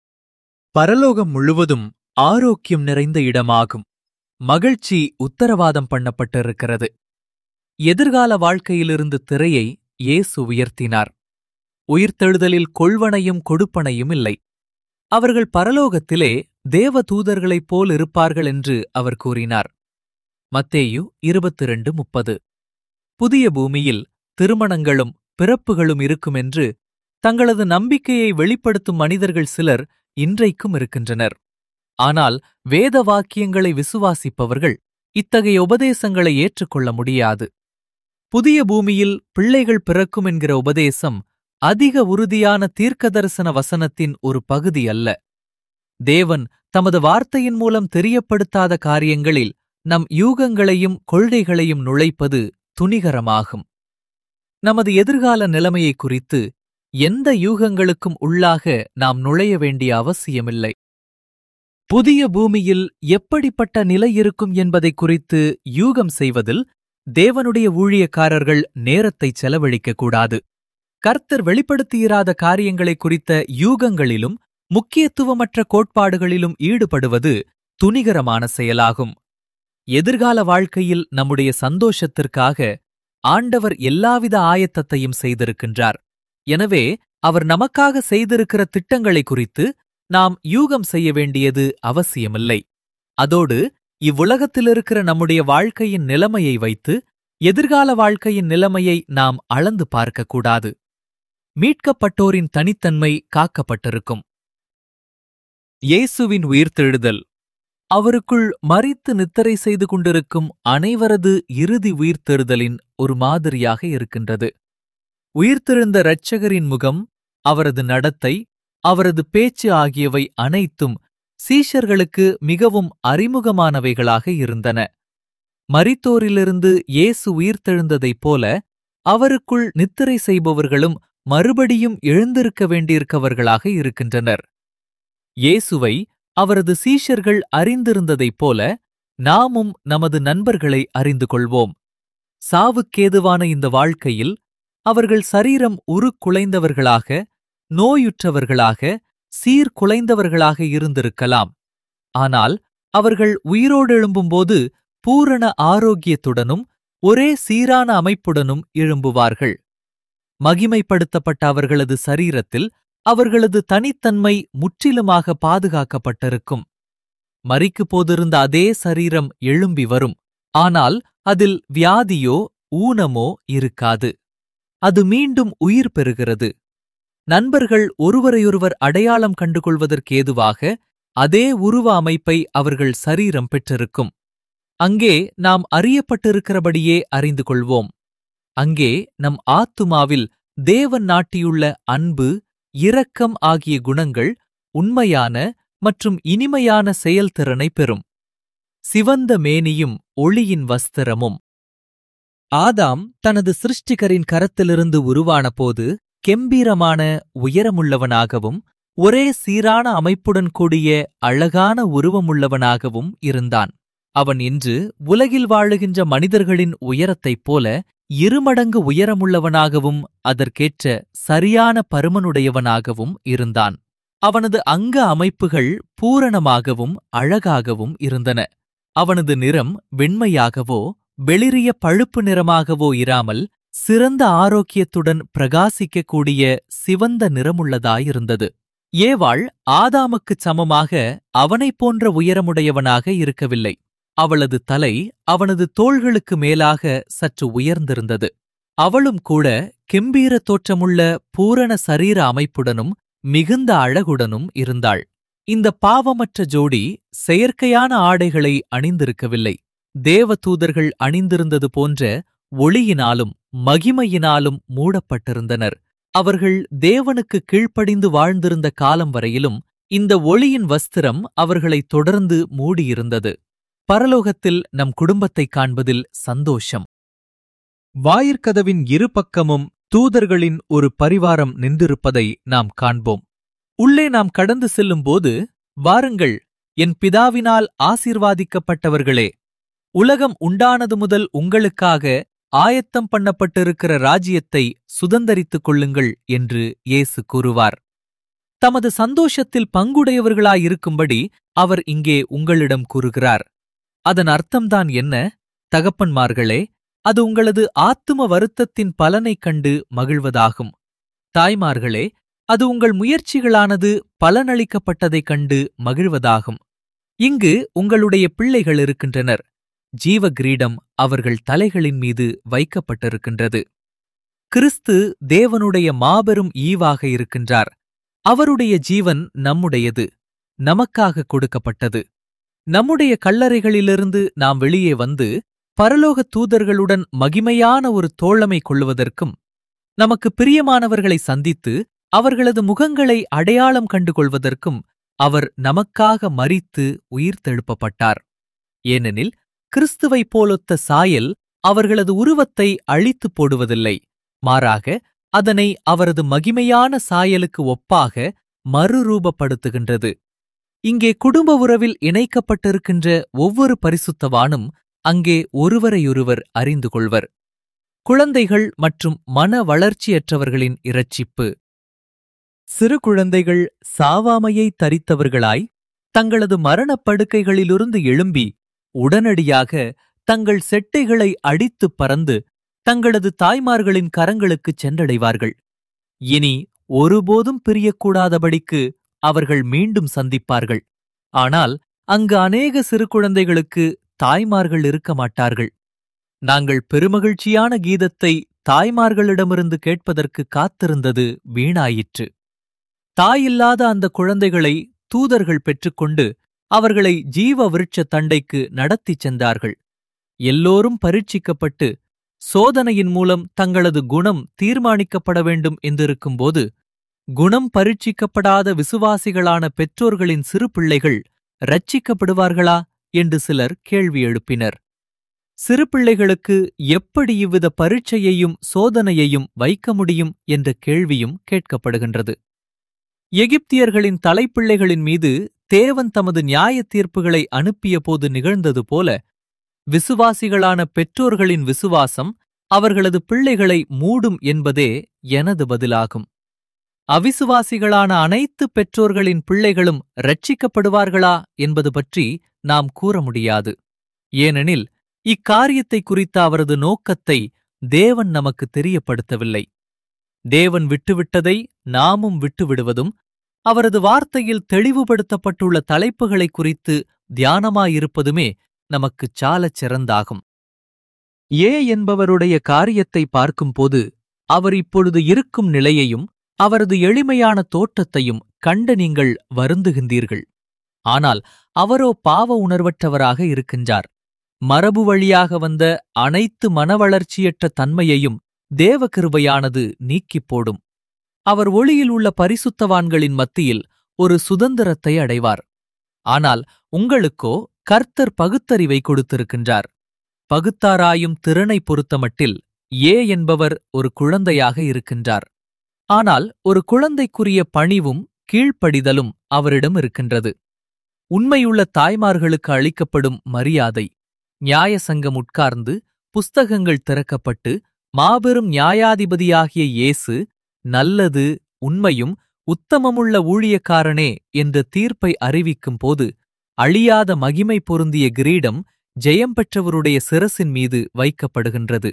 பரலோகம் முழுவதும் ஆரோக்கியம் நிறைந்த இடமாகும் மகிழ்ச்சி உத்தரவாதம் பண்ணப்பட்டிருக்கிறது எதிர்கால வாழ்க்கையிலிருந்து திரையை இயேசு உயர்த்தினார் உயிர்த்தெழுதலில் கொள்வனையும் கொடுப்பனையும் இல்லை அவர்கள் பரலோகத்திலே தேவ தூதர்களைப் போல் இருப்பார்கள் என்று அவர் கூறினார் மத்தேயு இருபத்திரண்டு முப்பது புதிய பூமியில் திருமணங்களும் பிறப்புகளும் இருக்குமென்று தங்களது நம்பிக்கையை வெளிப்படுத்தும் மனிதர்கள் சிலர் இன்றைக்கும் இருக்கின்றனர் ஆனால் வேத வாக்கியங்களை விசுவாசிப்பவர்கள் இத்தகைய உபதேசங்களை ஏற்றுக்கொள்ள முடியாது புதிய பூமியில் பிள்ளைகள் பிறக்கும் என்கிற உபதேசம் அதிக உறுதியான தீர்க்கதரிசன வசனத்தின் ஒரு பகுதி அல்ல தேவன் தமது வார்த்தையின் மூலம் தெரியப்படுத்தாத காரியங்களில் நம் யூகங்களையும் கொள்கைகளையும் நுழைப்பது துணிகரமாகும் நமது எதிர்கால நிலைமையை குறித்து எந்த யூகங்களுக்கும் உள்ளாக நாம் நுழைய வேண்டிய அவசியமில்லை புதிய பூமியில் எப்படிப்பட்ட நிலை இருக்கும் என்பதை குறித்து யூகம் செய்வதில் தேவனுடைய ஊழியக்காரர்கள் நேரத்தை செலவழிக்கக் கூடாது கர்த்தர் வெளிப்படுத்தியிராத காரியங்களை குறித்த யூகங்களிலும் முக்கியத்துவமற்ற கோட்பாடுகளிலும் ஈடுபடுவது துணிகரமான செயலாகும் எதிர்கால வாழ்க்கையில் நம்முடைய சந்தோஷத்திற்காக ஆண்டவர் எல்லாவித ஆயத்தத்தையும் செய்திருக்கின்றார் எனவே அவர் நமக்காக செய்திருக்கிற திட்டங்களை குறித்து நாம் யூகம் செய்ய வேண்டியது அவசியமில்லை அதோடு இவ்வுலகத்திலிருக்கிற நம்முடைய வாழ்க்கையின் நிலைமையை வைத்து எதிர்கால வாழ்க்கையின் நிலைமையை நாம் அளந்து பார்க்கக்கூடாது மீட்கப்பட்டோரின் தனித்தன்மை காக்கப்பட்டிருக்கும் இயேசுவின் உயிர்த்தெழுதல் அவருக்குள் மறித்து நித்தரை செய்து கொண்டிருக்கும் அனைவரது இறுதி உயிர்த்தெழுதலின் ஒரு மாதிரியாக இருக்கின்றது உயிர்த்தெழுந்த இரட்சகரின் முகம் அவரது நடத்தை அவரது பேச்சு ஆகியவை அனைத்தும் சீஷர்களுக்கு மிகவும் அறிமுகமானவைகளாக இருந்தன மரித்தோரிலிருந்து இயேசு உயிர்த்தெழுந்ததைப் போல அவருக்குள் நித்திரை செய்பவர்களும் மறுபடியும் எழுந்திருக்க வேண்டியிருக்கவர்களாக இருக்கின்றனர் இயேசுவை அவரது சீஷர்கள் அறிந்திருந்ததைப் போல நாமும் நமது நண்பர்களை அறிந்து கொள்வோம் சாவுக்கேதுவான இந்த வாழ்க்கையில் அவர்கள் சரீரம் உருக்குலைந்தவர்களாக நோயுற்றவர்களாக சீர்குலைந்தவர்களாக இருந்திருக்கலாம் ஆனால் அவர்கள் உயிரோடு எழும்பும்போது பூரண ஆரோக்கியத்துடனும் ஒரே சீரான அமைப்புடனும் எழும்புவார்கள் மகிமைப்படுத்தப்பட்ட அவர்களது சரீரத்தில் அவர்களது தனித்தன்மை முற்றிலுமாக பாதுகாக்கப்பட்டிருக்கும் மறிக்குப் போதிருந்த அதே சரீரம் எழும்பி வரும் ஆனால் அதில் வியாதியோ ஊனமோ இருக்காது அது மீண்டும் உயிர் பெறுகிறது நண்பர்கள் ஒருவரையொருவர் அடையாளம் கண்டுகொள்வதற்கேதுவாக அதே உருவ அமைப்பை அவர்கள் சரீரம் பெற்றிருக்கும் அங்கே நாம் அறியப்பட்டிருக்கிறபடியே அறிந்து கொள்வோம் அங்கே நம் ஆத்துமாவில் தேவன் நாட்டியுள்ள அன்பு இரக்கம் ஆகிய குணங்கள் உண்மையான மற்றும் இனிமையான செயல்திறனை பெறும் சிவந்த மேனியும் ஒளியின் வஸ்திரமும் ஆதாம் தனது சிருஷ்டிகரின் கரத்திலிருந்து உருவானபோது கெம்பீரமான உயரமுள்ளவனாகவும் ஒரே சீரான அமைப்புடன் கூடிய அழகான உருவமுள்ளவனாகவும் இருந்தான் அவன் இன்று உலகில் வாழுகின்ற மனிதர்களின் உயரத்தைப் போல இருமடங்கு உயரமுள்ளவனாகவும் அதற்கேற்ற சரியான பருமனுடையவனாகவும் இருந்தான் அவனது அங்க அமைப்புகள் பூரணமாகவும் அழகாகவும் இருந்தன அவனது நிறம் வெண்மையாகவோ வெளிரிய பழுப்பு நிறமாகவோ இராமல் சிறந்த ஆரோக்கியத்துடன் பிரகாசிக்கக்கூடிய சிவந்த நிறமுள்ளதாயிருந்தது ஏவாள் ஆதாமுக்குச் சமமாக அவனைப் போன்ற உயரமுடையவனாக இருக்கவில்லை அவளது தலை அவனது தோள்களுக்கு மேலாக சற்று உயர்ந்திருந்தது அவளும் கூட கெம்பீர தோற்றமுள்ள பூரண சரீர அமைப்புடனும் மிகுந்த அழகுடனும் இருந்தாள் இந்த பாவமற்ற ஜோடி செயற்கையான ஆடைகளை அணிந்திருக்கவில்லை தேவ தூதர்கள் அணிந்திருந்தது போன்ற ஒளியினாலும் மகிமையினாலும் மூடப்பட்டிருந்தனர் அவர்கள் தேவனுக்கு கீழ்ப்படிந்து வாழ்ந்திருந்த காலம் வரையிலும் இந்த ஒளியின் வஸ்திரம் அவர்களை தொடர்ந்து மூடியிருந்தது பரலோகத்தில் நம் குடும்பத்தைக் காண்பதில் சந்தோஷம் வாயிற்கதவின் இரு பக்கமும் தூதர்களின் ஒரு பரிவாரம் நின்றிருப்பதை நாம் காண்போம் உள்ளே நாம் கடந்து செல்லும்போது வாருங்கள் என் பிதாவினால் ஆசீர்வாதிக்கப்பட்டவர்களே உலகம் உண்டானது முதல் உங்களுக்காக ஆயத்தம் பண்ணப்பட்டிருக்கிற ராஜ்யத்தை சுதந்தரித்துக் கொள்ளுங்கள் என்று இயேசு கூறுவார் தமது சந்தோஷத்தில் பங்குடையவர்களாயிருக்கும்படி அவர் இங்கே உங்களிடம் கூறுகிறார் அதன் அர்த்தம்தான் என்ன தகப்பன்மார்களே அது உங்களது ஆத்தும வருத்தத்தின் பலனைக் கண்டு மகிழ்வதாகும் தாய்மார்களே அது உங்கள் முயற்சிகளானது பலனளிக்கப்பட்டதைக் கண்டு மகிழ்வதாகும் இங்கு உங்களுடைய பிள்ளைகள் இருக்கின்றனர் ஜீவ கிரீடம் அவர்கள் தலைகளின் மீது வைக்கப்பட்டிருக்கின்றது கிறிஸ்து தேவனுடைய மாபெரும் ஈவாக இருக்கின்றார் அவருடைய ஜீவன் நம்முடையது நமக்காக கொடுக்கப்பட்டது நம்முடைய கல்லறைகளிலிருந்து நாம் வெளியே வந்து பரலோக தூதர்களுடன் மகிமையான ஒரு தோழமை கொள்வதற்கும் நமக்கு பிரியமானவர்களை சந்தித்து அவர்களது முகங்களை அடையாளம் கண்டு கொள்வதற்கும் அவர் நமக்காக மரித்து உயிர்த்தெழுப்பப்பட்டார் ஏனெனில் கிறிஸ்துவைப் போலொத்த சாயல் அவர்களது உருவத்தை அழித்துப் போடுவதில்லை மாறாக அதனை அவரது மகிமையான சாயலுக்கு ஒப்பாக மறுரூபப்படுத்துகின்றது இங்கே குடும்ப உறவில் இணைக்கப்பட்டிருக்கின்ற ஒவ்வொரு பரிசுத்தவானும் அங்கே ஒருவரையொருவர் அறிந்து கொள்வர் குழந்தைகள் மற்றும் மன வளர்ச்சியற்றவர்களின் இரட்சிப்பு சிறு குழந்தைகள் சாவாமையை தரித்தவர்களாய் தங்களது மரணப் படுக்கைகளிலிருந்து எழும்பி உடனடியாக தங்கள் செட்டைகளை அடித்துப் பறந்து தங்களது தாய்மார்களின் கரங்களுக்குச் சென்றடைவார்கள் இனி ஒருபோதும் பிரியக்கூடாதபடிக்கு அவர்கள் மீண்டும் சந்திப்பார்கள் ஆனால் அங்கு அநேக சிறு குழந்தைகளுக்கு தாய்மார்கள் இருக்க மாட்டார்கள் நாங்கள் பெருமகிழ்ச்சியான கீதத்தை தாய்மார்களிடமிருந்து கேட்பதற்கு காத்திருந்தது வீணாயிற்று தாயில்லாத அந்த குழந்தைகளை தூதர்கள் பெற்றுக்கொண்டு அவர்களை ஜீவ விருட்ச தண்டைக்கு நடத்திச் சென்றார்கள் எல்லோரும் பரீட்சிக்கப்பட்டு சோதனையின் மூலம் தங்களது குணம் தீர்மானிக்கப்பட வேண்டும் என்றிருக்கும்போது குணம் பரீட்சிக்கப்படாத விசுவாசிகளான பெற்றோர்களின் சிறு பிள்ளைகள் ரட்சிக்கப்படுவார்களா என்று சிலர் கேள்வி எழுப்பினர் சிறு பிள்ளைகளுக்கு எப்படி இவ்வித பரீட்சையையும் சோதனையையும் வைக்க முடியும் என்ற கேள்வியும் கேட்கப்படுகின்றது எகிப்தியர்களின் தலைப்பிள்ளைகளின் மீது தேவன் தமது நியாயத் தீர்ப்புகளை அனுப்பிய போது நிகழ்ந்தது போல விசுவாசிகளான பெற்றோர்களின் விசுவாசம் அவர்களது பிள்ளைகளை மூடும் என்பதே எனது பதிலாகும் அவிசுவாசிகளான அனைத்து பெற்றோர்களின் பிள்ளைகளும் ரட்சிக்கப்படுவார்களா என்பது பற்றி நாம் கூற முடியாது ஏனெனில் இக்காரியத்தை குறித்த அவரது நோக்கத்தை தேவன் நமக்கு தெரியப்படுத்தவில்லை தேவன் விட்டுவிட்டதை நாமும் விட்டுவிடுவதும் அவரது வார்த்தையில் தெளிவுபடுத்தப்பட்டுள்ள தலைப்புகளை குறித்து தியானமாயிருப்பதுமே நமக்குச் சாலச் சிறந்தாகும் ஏ என்பவருடைய காரியத்தை பார்க்கும்போது அவர் இப்பொழுது இருக்கும் நிலையையும் அவரது எளிமையான தோற்றத்தையும் கண்டு நீங்கள் வருந்துகின்றீர்கள் ஆனால் அவரோ பாவ உணர்வற்றவராக இருக்கின்றார் மரபு வழியாக வந்த அனைத்து மனவளர்ச்சியற்ற தன்மையையும் தேவகிருபையானது நீக்கிப் போடும் அவர் ஒளியில் உள்ள பரிசுத்தவான்களின் மத்தியில் ஒரு சுதந்திரத்தை அடைவார் ஆனால் உங்களுக்கோ கர்த்தர் பகுத்தறிவை கொடுத்திருக்கின்றார் பகுத்தாராயும் திறனை பொறுத்தமட்டில் ஏ என்பவர் ஒரு குழந்தையாக இருக்கின்றார் ஆனால் ஒரு குழந்தைக்குரிய பணிவும் கீழ்ப்படிதலும் அவரிடம் இருக்கின்றது உண்மையுள்ள தாய்மார்களுக்கு அளிக்கப்படும் மரியாதை நியாய சங்கம் உட்கார்ந்து புஸ்தகங்கள் திறக்கப்பட்டு மாபெரும் நியாயாதிபதியாகிய இயேசு நல்லது உண்மையும் உத்தமமுள்ள ஊழியக்காரனே என்ற தீர்ப்பை அறிவிக்கும் போது அழியாத மகிமை பொருந்திய கிரீடம் ஜெயம் பெற்றவருடைய சிரசின் மீது வைக்கப்படுகின்றது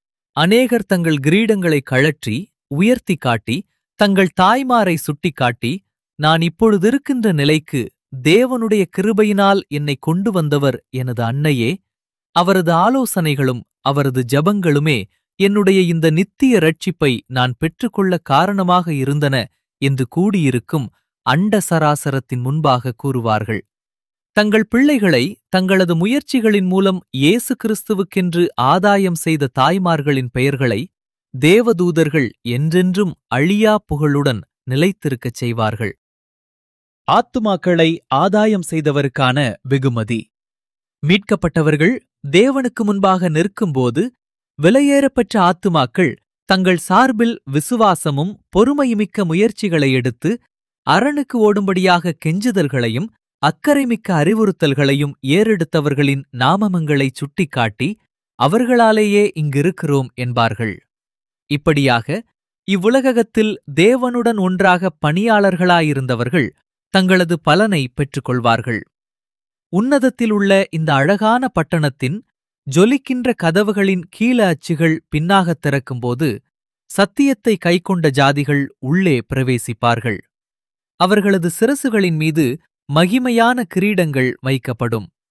அநேகர் தங்கள் கிரீடங்களை கழற்றி உயர்த்தி காட்டி தங்கள் தாய்மாரை சுட்டிக்காட்டி நான் இப்பொழுதிருக்கின்ற நிலைக்கு தேவனுடைய கிருபையினால் என்னை கொண்டு வந்தவர் எனது அன்னையே அவரது ஆலோசனைகளும் அவரது ஜபங்களுமே என்னுடைய இந்த நித்திய ரட்சிப்பை நான் பெற்றுக்கொள்ள காரணமாக இருந்தன என்று கூடியிருக்கும் அண்ட சராசரத்தின் முன்பாக கூறுவார்கள் தங்கள் பிள்ளைகளை தங்களது முயற்சிகளின் மூலம் இயேசு கிறிஸ்துவுக்கென்று ஆதாயம் செய்த தாய்மார்களின் பெயர்களை தேவதூதர்கள் என்றென்றும் அழியா புகழுடன் நிலைத்திருக்கச் செய்வார்கள் ஆத்துமாக்களை ஆதாயம் செய்தவருக்கான வெகுமதி மீட்கப்பட்டவர்கள் தேவனுக்கு முன்பாக நிற்கும்போது விலையேறப்பெற்ற ஆத்துமாக்கள் தங்கள் சார்பில் விசுவாசமும் பொறுமையுமிக்க முயற்சிகளை எடுத்து அரணுக்கு ஓடும்படியாக கெஞ்சுதல்களையும் அக்கறைமிக்க அறிவுறுத்தல்களையும் ஏறெடுத்தவர்களின் நாமமங்களை சுட்டிக்காட்டி அவர்களாலேயே இங்கிருக்கிறோம் என்பார்கள் இப்படியாக இவ்வுலகத்தில் தேவனுடன் ஒன்றாக பணியாளர்களாயிருந்தவர்கள் தங்களது பலனை பெற்றுக்கொள்வார்கள் உன்னதத்தில் உள்ள இந்த அழகான பட்டணத்தின் ஜொலிக்கின்ற கதவுகளின் கீழ அச்சுகள் பின்னாகத் திறக்கும்போது சத்தியத்தை கைக்கொண்ட ஜாதிகள் உள்ளே பிரவேசிப்பார்கள் அவர்களது சிரசுகளின் மீது மகிமையான கிரீடங்கள் வைக்கப்படும்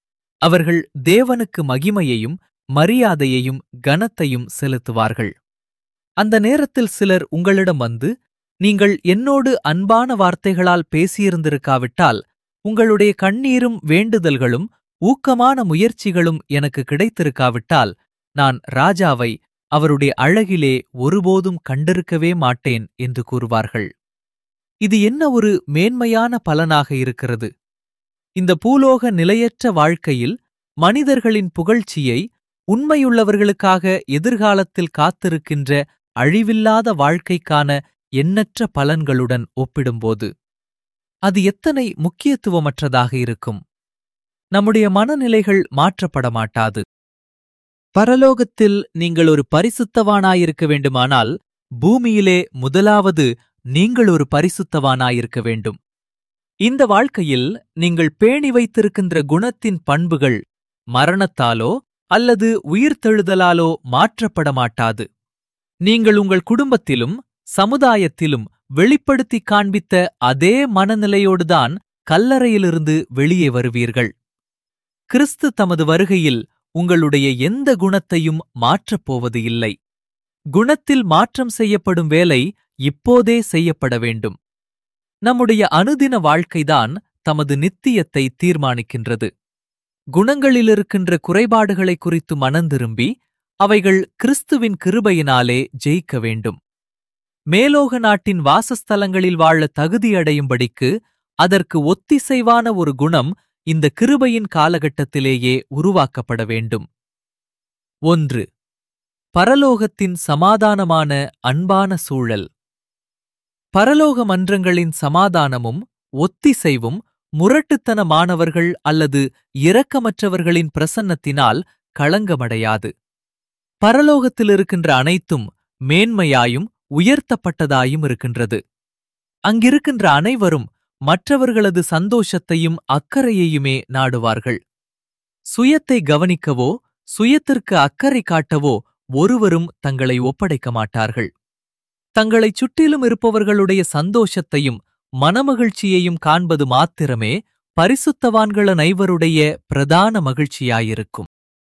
அவர்கள் தேவனுக்கு மகிமையையும் மரியாதையையும் கனத்தையும் செலுத்துவார்கள் அந்த நேரத்தில் சிலர் உங்களிடம் வந்து நீங்கள் என்னோடு அன்பான வார்த்தைகளால் பேசியிருந்திருக்காவிட்டால் உங்களுடைய கண்ணீரும் வேண்டுதல்களும் ஊக்கமான முயற்சிகளும் எனக்கு கிடைத்திருக்காவிட்டால் நான் ராஜாவை அவருடைய அழகிலே ஒருபோதும் கண்டிருக்கவே மாட்டேன் என்று கூறுவார்கள் இது என்ன ஒரு மேன்மையான பலனாக இருக்கிறது இந்த பூலோக நிலையற்ற வாழ்க்கையில் மனிதர்களின் புகழ்ச்சியை உண்மையுள்ளவர்களுக்காக எதிர்காலத்தில் காத்திருக்கின்ற அழிவில்லாத வாழ்க்கைக்கான எண்ணற்ற பலன்களுடன் ஒப்பிடும்போது அது எத்தனை முக்கியத்துவமற்றதாக இருக்கும் நம்முடைய மனநிலைகள் மாற்றப்பட மாட்டாது பரலோகத்தில் நீங்கள் ஒரு பரிசுத்தவானாயிருக்க வேண்டுமானால் பூமியிலே முதலாவது நீங்கள் ஒரு பரிசுத்தவானாயிருக்க வேண்டும் இந்த வாழ்க்கையில் நீங்கள் பேணி வைத்திருக்கின்ற குணத்தின் பண்புகள் மரணத்தாலோ அல்லது உயிர்த்தெழுதலாலோ மாற்றப்பட மாட்டாது நீங்கள் உங்கள் குடும்பத்திலும் சமுதாயத்திலும் வெளிப்படுத்தி காண்பித்த அதே மனநிலையோடுதான் கல்லறையிலிருந்து வெளியே வருவீர்கள் கிறிஸ்து தமது வருகையில் உங்களுடைய எந்த குணத்தையும் மாற்றப் போவது இல்லை குணத்தில் மாற்றம் செய்யப்படும் வேலை இப்போதே செய்யப்பட வேண்டும் நம்முடைய அனுதின வாழ்க்கைதான் தமது நித்தியத்தை தீர்மானிக்கின்றது குணங்களிலிருக்கின்ற குறைபாடுகளை குறித்து மனந்திரும்பி அவைகள் கிறிஸ்துவின் கிருபையினாலே ஜெயிக்க வேண்டும் மேலோக நாட்டின் வாசஸ்தலங்களில் வாழ தகுதியடையும்படிக்கு அதற்கு ஒத்திசைவான ஒரு குணம் இந்த கிருபையின் காலகட்டத்திலேயே உருவாக்கப்பட வேண்டும் ஒன்று பரலோகத்தின் சமாதானமான அன்பான சூழல் பரலோக மன்றங்களின் சமாதானமும் ஒத்திசைவும் முரட்டுத்தனமானவர்கள் அல்லது இரக்கமற்றவர்களின் பிரசன்னத்தினால் களங்கமடையாது பரலோகத்தில் இருக்கின்ற அனைத்தும் மேன்மையாயும் உயர்த்தப்பட்டதாயும் இருக்கின்றது அங்கிருக்கின்ற அனைவரும் மற்றவர்களது சந்தோஷத்தையும் அக்கறையையுமே நாடுவார்கள் சுயத்தை கவனிக்கவோ சுயத்திற்கு அக்கறை காட்டவோ ஒருவரும் தங்களை ஒப்படைக்க மாட்டார்கள் தங்களைச் சுற்றிலும் இருப்பவர்களுடைய சந்தோஷத்தையும் மனமகிழ்ச்சியையும் காண்பது மாத்திரமே பரிசுத்தவான்கள நைவருடைய பிரதான மகிழ்ச்சியாயிருக்கும்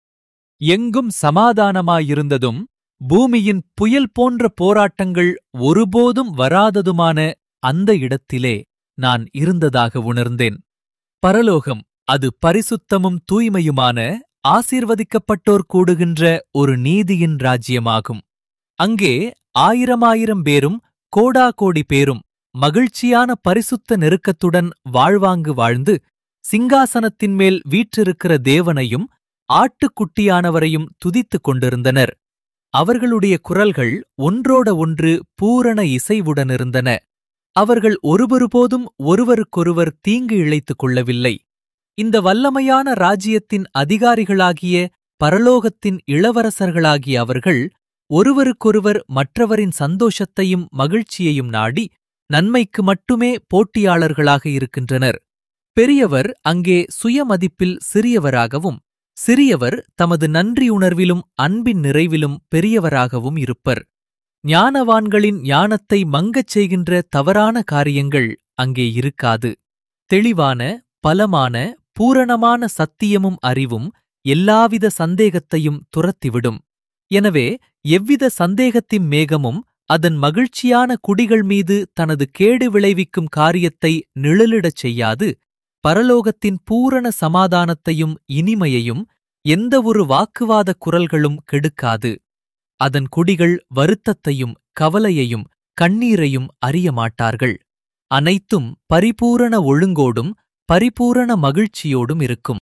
எங்கும் சமாதானமாயிருந்ததும் பூமியின் புயல் போன்ற போராட்டங்கள் ஒருபோதும் வராததுமான அந்த இடத்திலே நான் இருந்ததாக உணர்ந்தேன் பரலோகம் அது பரிசுத்தமும் தூய்மையுமான ஆசீர்வதிக்கப்பட்டோர் கூடுகின்ற ஒரு நீதியின் ராஜ்யமாகும் அங்கே ஆயிரமாயிரம் பேரும் கோடா கோடி பேரும் மகிழ்ச்சியான பரிசுத்த நெருக்கத்துடன் வாழ்வாங்கு வாழ்ந்து சிங்காசனத்தின் மேல் வீற்றிருக்கிற தேவனையும் ஆட்டுக்குட்டியானவரையும் துதித்துக் கொண்டிருந்தனர் அவர்களுடைய குரல்கள் ஒன்றோட ஒன்று பூரண இசைவுடனிருந்தன அவர்கள் ஒருவருபோதும் ஒருவருக்கொருவர் தீங்கு இழைத்துக் கொள்ளவில்லை இந்த வல்லமையான ராஜ்யத்தின் அதிகாரிகளாகிய பரலோகத்தின் இளவரசர்களாகிய அவர்கள் ஒருவருக்கொருவர் மற்றவரின் சந்தோஷத்தையும் மகிழ்ச்சியையும் நாடி நன்மைக்கு மட்டுமே போட்டியாளர்களாக இருக்கின்றனர் பெரியவர் அங்கே சுயமதிப்பில் சிறியவராகவும் சிறியவர் தமது நன்றியுணர்விலும் அன்பின் நிறைவிலும் பெரியவராகவும் இருப்பர் ஞானவான்களின் ஞானத்தை மங்கச் செய்கின்ற தவறான காரியங்கள் அங்கே இருக்காது தெளிவான பலமான பூரணமான சத்தியமும் அறிவும் எல்லாவித சந்தேகத்தையும் துரத்திவிடும் எனவே எவ்வித சந்தேகத்தின் மேகமும் அதன் மகிழ்ச்சியான குடிகள் மீது தனது கேடு விளைவிக்கும் காரியத்தை நிழலிடச் செய்யாது பரலோகத்தின் பூரண சமாதானத்தையும் இனிமையையும் எந்தவொரு வாக்குவாத குரல்களும் கெடுக்காது அதன் குடிகள் வருத்தத்தையும் கவலையையும் கண்ணீரையும் அறிய மாட்டார்கள் அனைத்தும் பரிபூரண ஒழுங்கோடும் பரிபூரண மகிழ்ச்சியோடும் இருக்கும்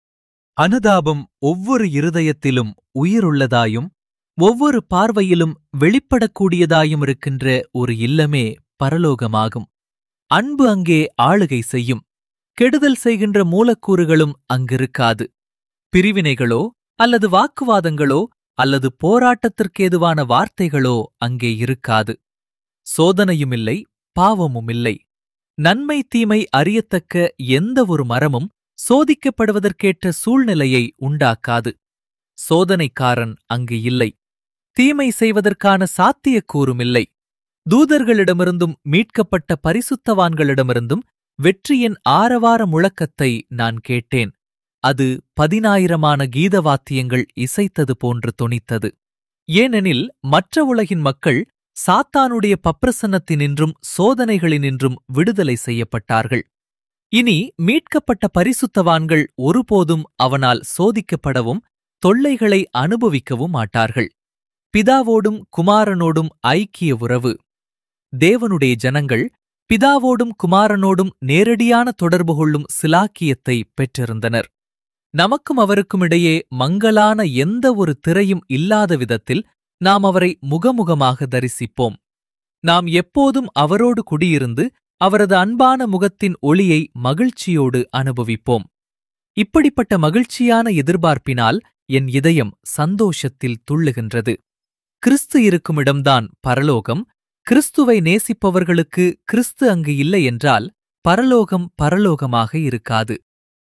அனுதாபம் ஒவ்வொரு இருதயத்திலும் உயிருள்ளதாயும் ஒவ்வொரு பார்வையிலும் வெளிப்படக்கூடியதாயும் இருக்கின்ற ஒரு இல்லமே பரலோகமாகும் அன்பு அங்கே ஆளுகை செய்யும் கெடுதல் செய்கின்ற மூலக்கூறுகளும் அங்கிருக்காது பிரிவினைகளோ அல்லது வாக்குவாதங்களோ அல்லது போராட்டத்திற்கேதுவான வார்த்தைகளோ அங்கே இருக்காது சோதனையுமில்லை பாவமுமில்லை நன்மை தீமை அறியத்தக்க எந்த ஒரு மரமும் சோதிக்கப்படுவதற்கேற்ற சூழ்நிலையை உண்டாக்காது சோதனைக்காரன் அங்கு இல்லை தீமை செய்வதற்கான சாத்தியக்கூறுமில்லை தூதர்களிடமிருந்தும் மீட்கப்பட்ட பரிசுத்தவான்களிடமிருந்தும் வெற்றியின் ஆரவார முழக்கத்தை நான் கேட்டேன் அது பதினாயிரமான கீதவாத்தியங்கள் இசைத்தது போன்று தொனித்தது ஏனெனில் மற்ற உலகின் மக்கள் சாத்தானுடைய பப்பிரசன்னத்தினின்றும் சோதனைகளினின்றும் விடுதலை செய்யப்பட்டார்கள் இனி மீட்கப்பட்ட பரிசுத்தவான்கள் ஒருபோதும் அவனால் சோதிக்கப்படவும் தொல்லைகளை அனுபவிக்கவும் மாட்டார்கள் பிதாவோடும் குமாரனோடும் ஐக்கிய உறவு தேவனுடைய ஜனங்கள் பிதாவோடும் குமாரனோடும் நேரடியான தொடர்பு கொள்ளும் சிலாக்கியத்தை பெற்றிருந்தனர் நமக்கும் அவருக்கும் இடையே மங்கலான எந்த ஒரு திரையும் இல்லாத விதத்தில் நாம் அவரை முகமுகமாக தரிசிப்போம் நாம் எப்போதும் அவரோடு குடியிருந்து அவரது அன்பான முகத்தின் ஒளியை மகிழ்ச்சியோடு அனுபவிப்போம் இப்படிப்பட்ட மகிழ்ச்சியான எதிர்பார்ப்பினால் என் இதயம் சந்தோஷத்தில் துள்ளுகின்றது கிறிஸ்து இருக்கும் இடம்தான் பரலோகம் கிறிஸ்துவை நேசிப்பவர்களுக்கு கிறிஸ்து அங்கு இல்லை என்றால் பரலோகம் பரலோகமாக இருக்காது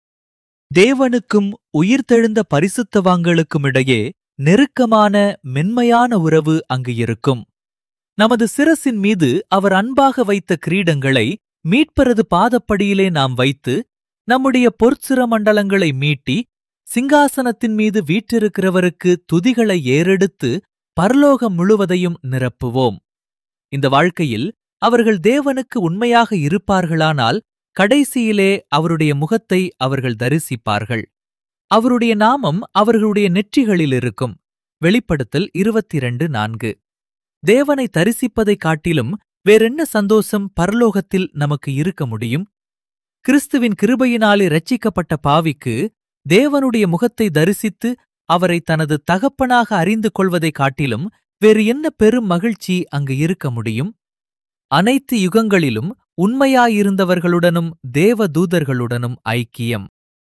தேவனுக்கும் உயிர்த்தெழுந்த பரிசுத்தவான்களுக்கும் இடையே நெருக்கமான மென்மையான உறவு அங்கு இருக்கும் நமது சிரசின் மீது அவர் அன்பாக வைத்த கிரீடங்களை மீட்பரது பாதப்படியிலே நாம் வைத்து நம்முடைய பொற்சிர மண்டலங்களை மீட்டி சிங்காசனத்தின் மீது வீற்றிருக்கிறவருக்கு துதிகளை ஏறெடுத்து பரலோகம் முழுவதையும் நிரப்புவோம் இந்த வாழ்க்கையில் அவர்கள் தேவனுக்கு உண்மையாக இருப்பார்களானால் கடைசியிலே அவருடைய முகத்தை அவர்கள் தரிசிப்பார்கள் அவருடைய நாமம் அவர்களுடைய நெற்றிகளில் இருக்கும் வெளிப்படுத்தல் இருபத்திரண்டு நான்கு தேவனை தரிசிப்பதைக் காட்டிலும் வேறென்ன சந்தோஷம் பரலோகத்தில் நமக்கு இருக்க முடியும் கிறிஸ்துவின் கிருபையினாலே ரட்சிக்கப்பட்ட பாவிக்கு தேவனுடைய முகத்தை தரிசித்து அவரை தனது தகப்பனாக அறிந்து கொள்வதைக் காட்டிலும் வேறு என்ன பெரும் மகிழ்ச்சி அங்கு இருக்க முடியும் அனைத்து யுகங்களிலும் உண்மையாயிருந்தவர்களுடனும் தேவ தூதர்களுடனும் ஐக்கியம்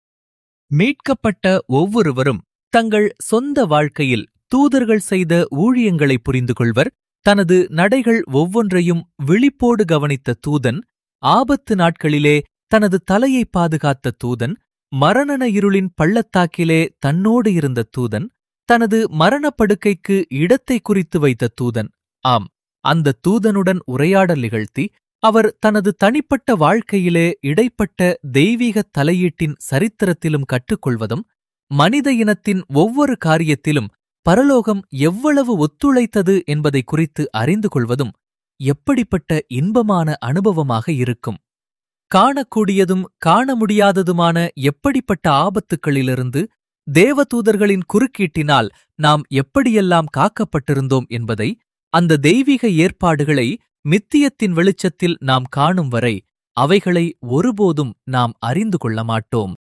மீட்கப்பட்ட ஒவ்வொருவரும் தங்கள் சொந்த வாழ்க்கையில் தூதர்கள் செய்த ஊழியங்களை புரிந்து கொள்வர் தனது நடைகள் ஒவ்வொன்றையும் விழிப்போடு கவனித்த தூதன் ஆபத்து நாட்களிலே தனது தலையை பாதுகாத்த தூதன் மரணன இருளின் பள்ளத்தாக்கிலே தன்னோடு இருந்த தூதன் தனது மரணப்படுக்கைக்கு இடத்தை குறித்து வைத்த தூதன் ஆம் அந்த தூதனுடன் உரையாடல் நிகழ்த்தி அவர் தனது தனிப்பட்ட வாழ்க்கையிலே இடைப்பட்ட தெய்வீக தலையீட்டின் சரித்திரத்திலும் கற்றுக்கொள்வதும் மனித இனத்தின் ஒவ்வொரு காரியத்திலும் பரலோகம் எவ்வளவு ஒத்துழைத்தது என்பதை குறித்து அறிந்து கொள்வதும் எப்படிப்பட்ட இன்பமான அனுபவமாக இருக்கும் காணக்கூடியதும் காண முடியாததுமான எப்படிப்பட்ட ஆபத்துக்களிலிருந்து தேவதூதர்களின் குறுக்கீட்டினால் நாம் எப்படியெல்லாம் காக்கப்பட்டிருந்தோம் என்பதை அந்த தெய்வீக ஏற்பாடுகளை மித்தியத்தின் வெளிச்சத்தில் நாம் காணும் வரை அவைகளை ஒருபோதும் நாம் அறிந்து கொள்ள மாட்டோம்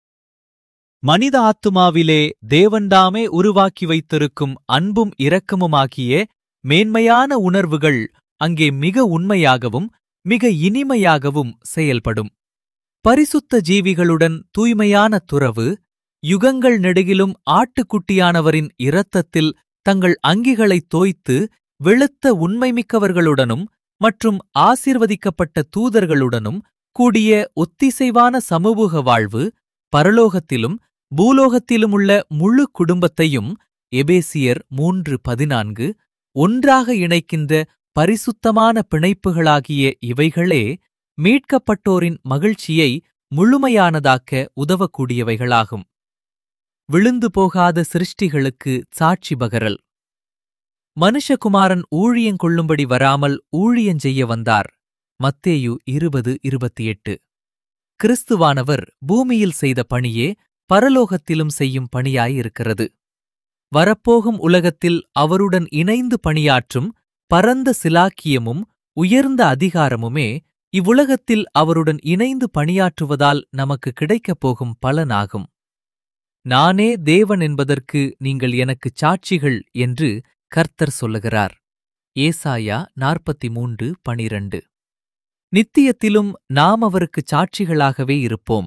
மனித ஆத்துமாவிலே தேவன்தாமே உருவாக்கி வைத்திருக்கும் அன்பும் இரக்கமுமாகிய மேன்மையான உணர்வுகள் அங்கே மிக உண்மையாகவும் மிக இனிமையாகவும் செயல்படும் பரிசுத்த ஜீவிகளுடன் தூய்மையான துறவு யுகங்கள் நெடுகிலும் ஆட்டுக்குட்டியானவரின் இரத்தத்தில் தங்கள் அங்கிகளைத் தோய்த்து வெளுத்த உண்மைமிக்கவர்களுடனும் மற்றும் ஆசீர்வதிக்கப்பட்ட தூதர்களுடனும் கூடிய ஒத்திசைவான சமூக வாழ்வு பரலோகத்திலும் பூலோகத்திலும் உள்ள முழு குடும்பத்தையும் எபேசியர் மூன்று பதினான்கு ஒன்றாக இணைக்கின்ற பரிசுத்தமான பிணைப்புகளாகிய இவைகளே மீட்கப்பட்டோரின் மகிழ்ச்சியை முழுமையானதாக்க உதவக்கூடியவைகளாகும் விழுந்து போகாத சிருஷ்டிகளுக்கு சாட்சி பகரல் மனுஷகுமாரன் ஊழியங்கொள்ளும்படி வராமல் ஊழியஞ்செய்ய வந்தார் மத்தேயு இருபது இருபத்தி எட்டு கிறிஸ்துவானவர் பூமியில் செய்த பணியே பரலோகத்திலும் செய்யும் பணியாயிருக்கிறது வரப்போகும் உலகத்தில் அவருடன் இணைந்து பணியாற்றும் பரந்த சிலாக்கியமும் உயர்ந்த அதிகாரமுமே இவ்வுலகத்தில் அவருடன் இணைந்து பணியாற்றுவதால் நமக்கு கிடைக்கப் போகும் பலனாகும் நானே தேவன் என்பதற்கு நீங்கள் எனக்குச் சாட்சிகள் என்று கர்த்தர் சொல்லுகிறார் ஏசாயா நாற்பத்தி மூன்று பனிரண்டு நித்தியத்திலும் நாம் அவருக்குச் சாட்சிகளாகவே இருப்போம்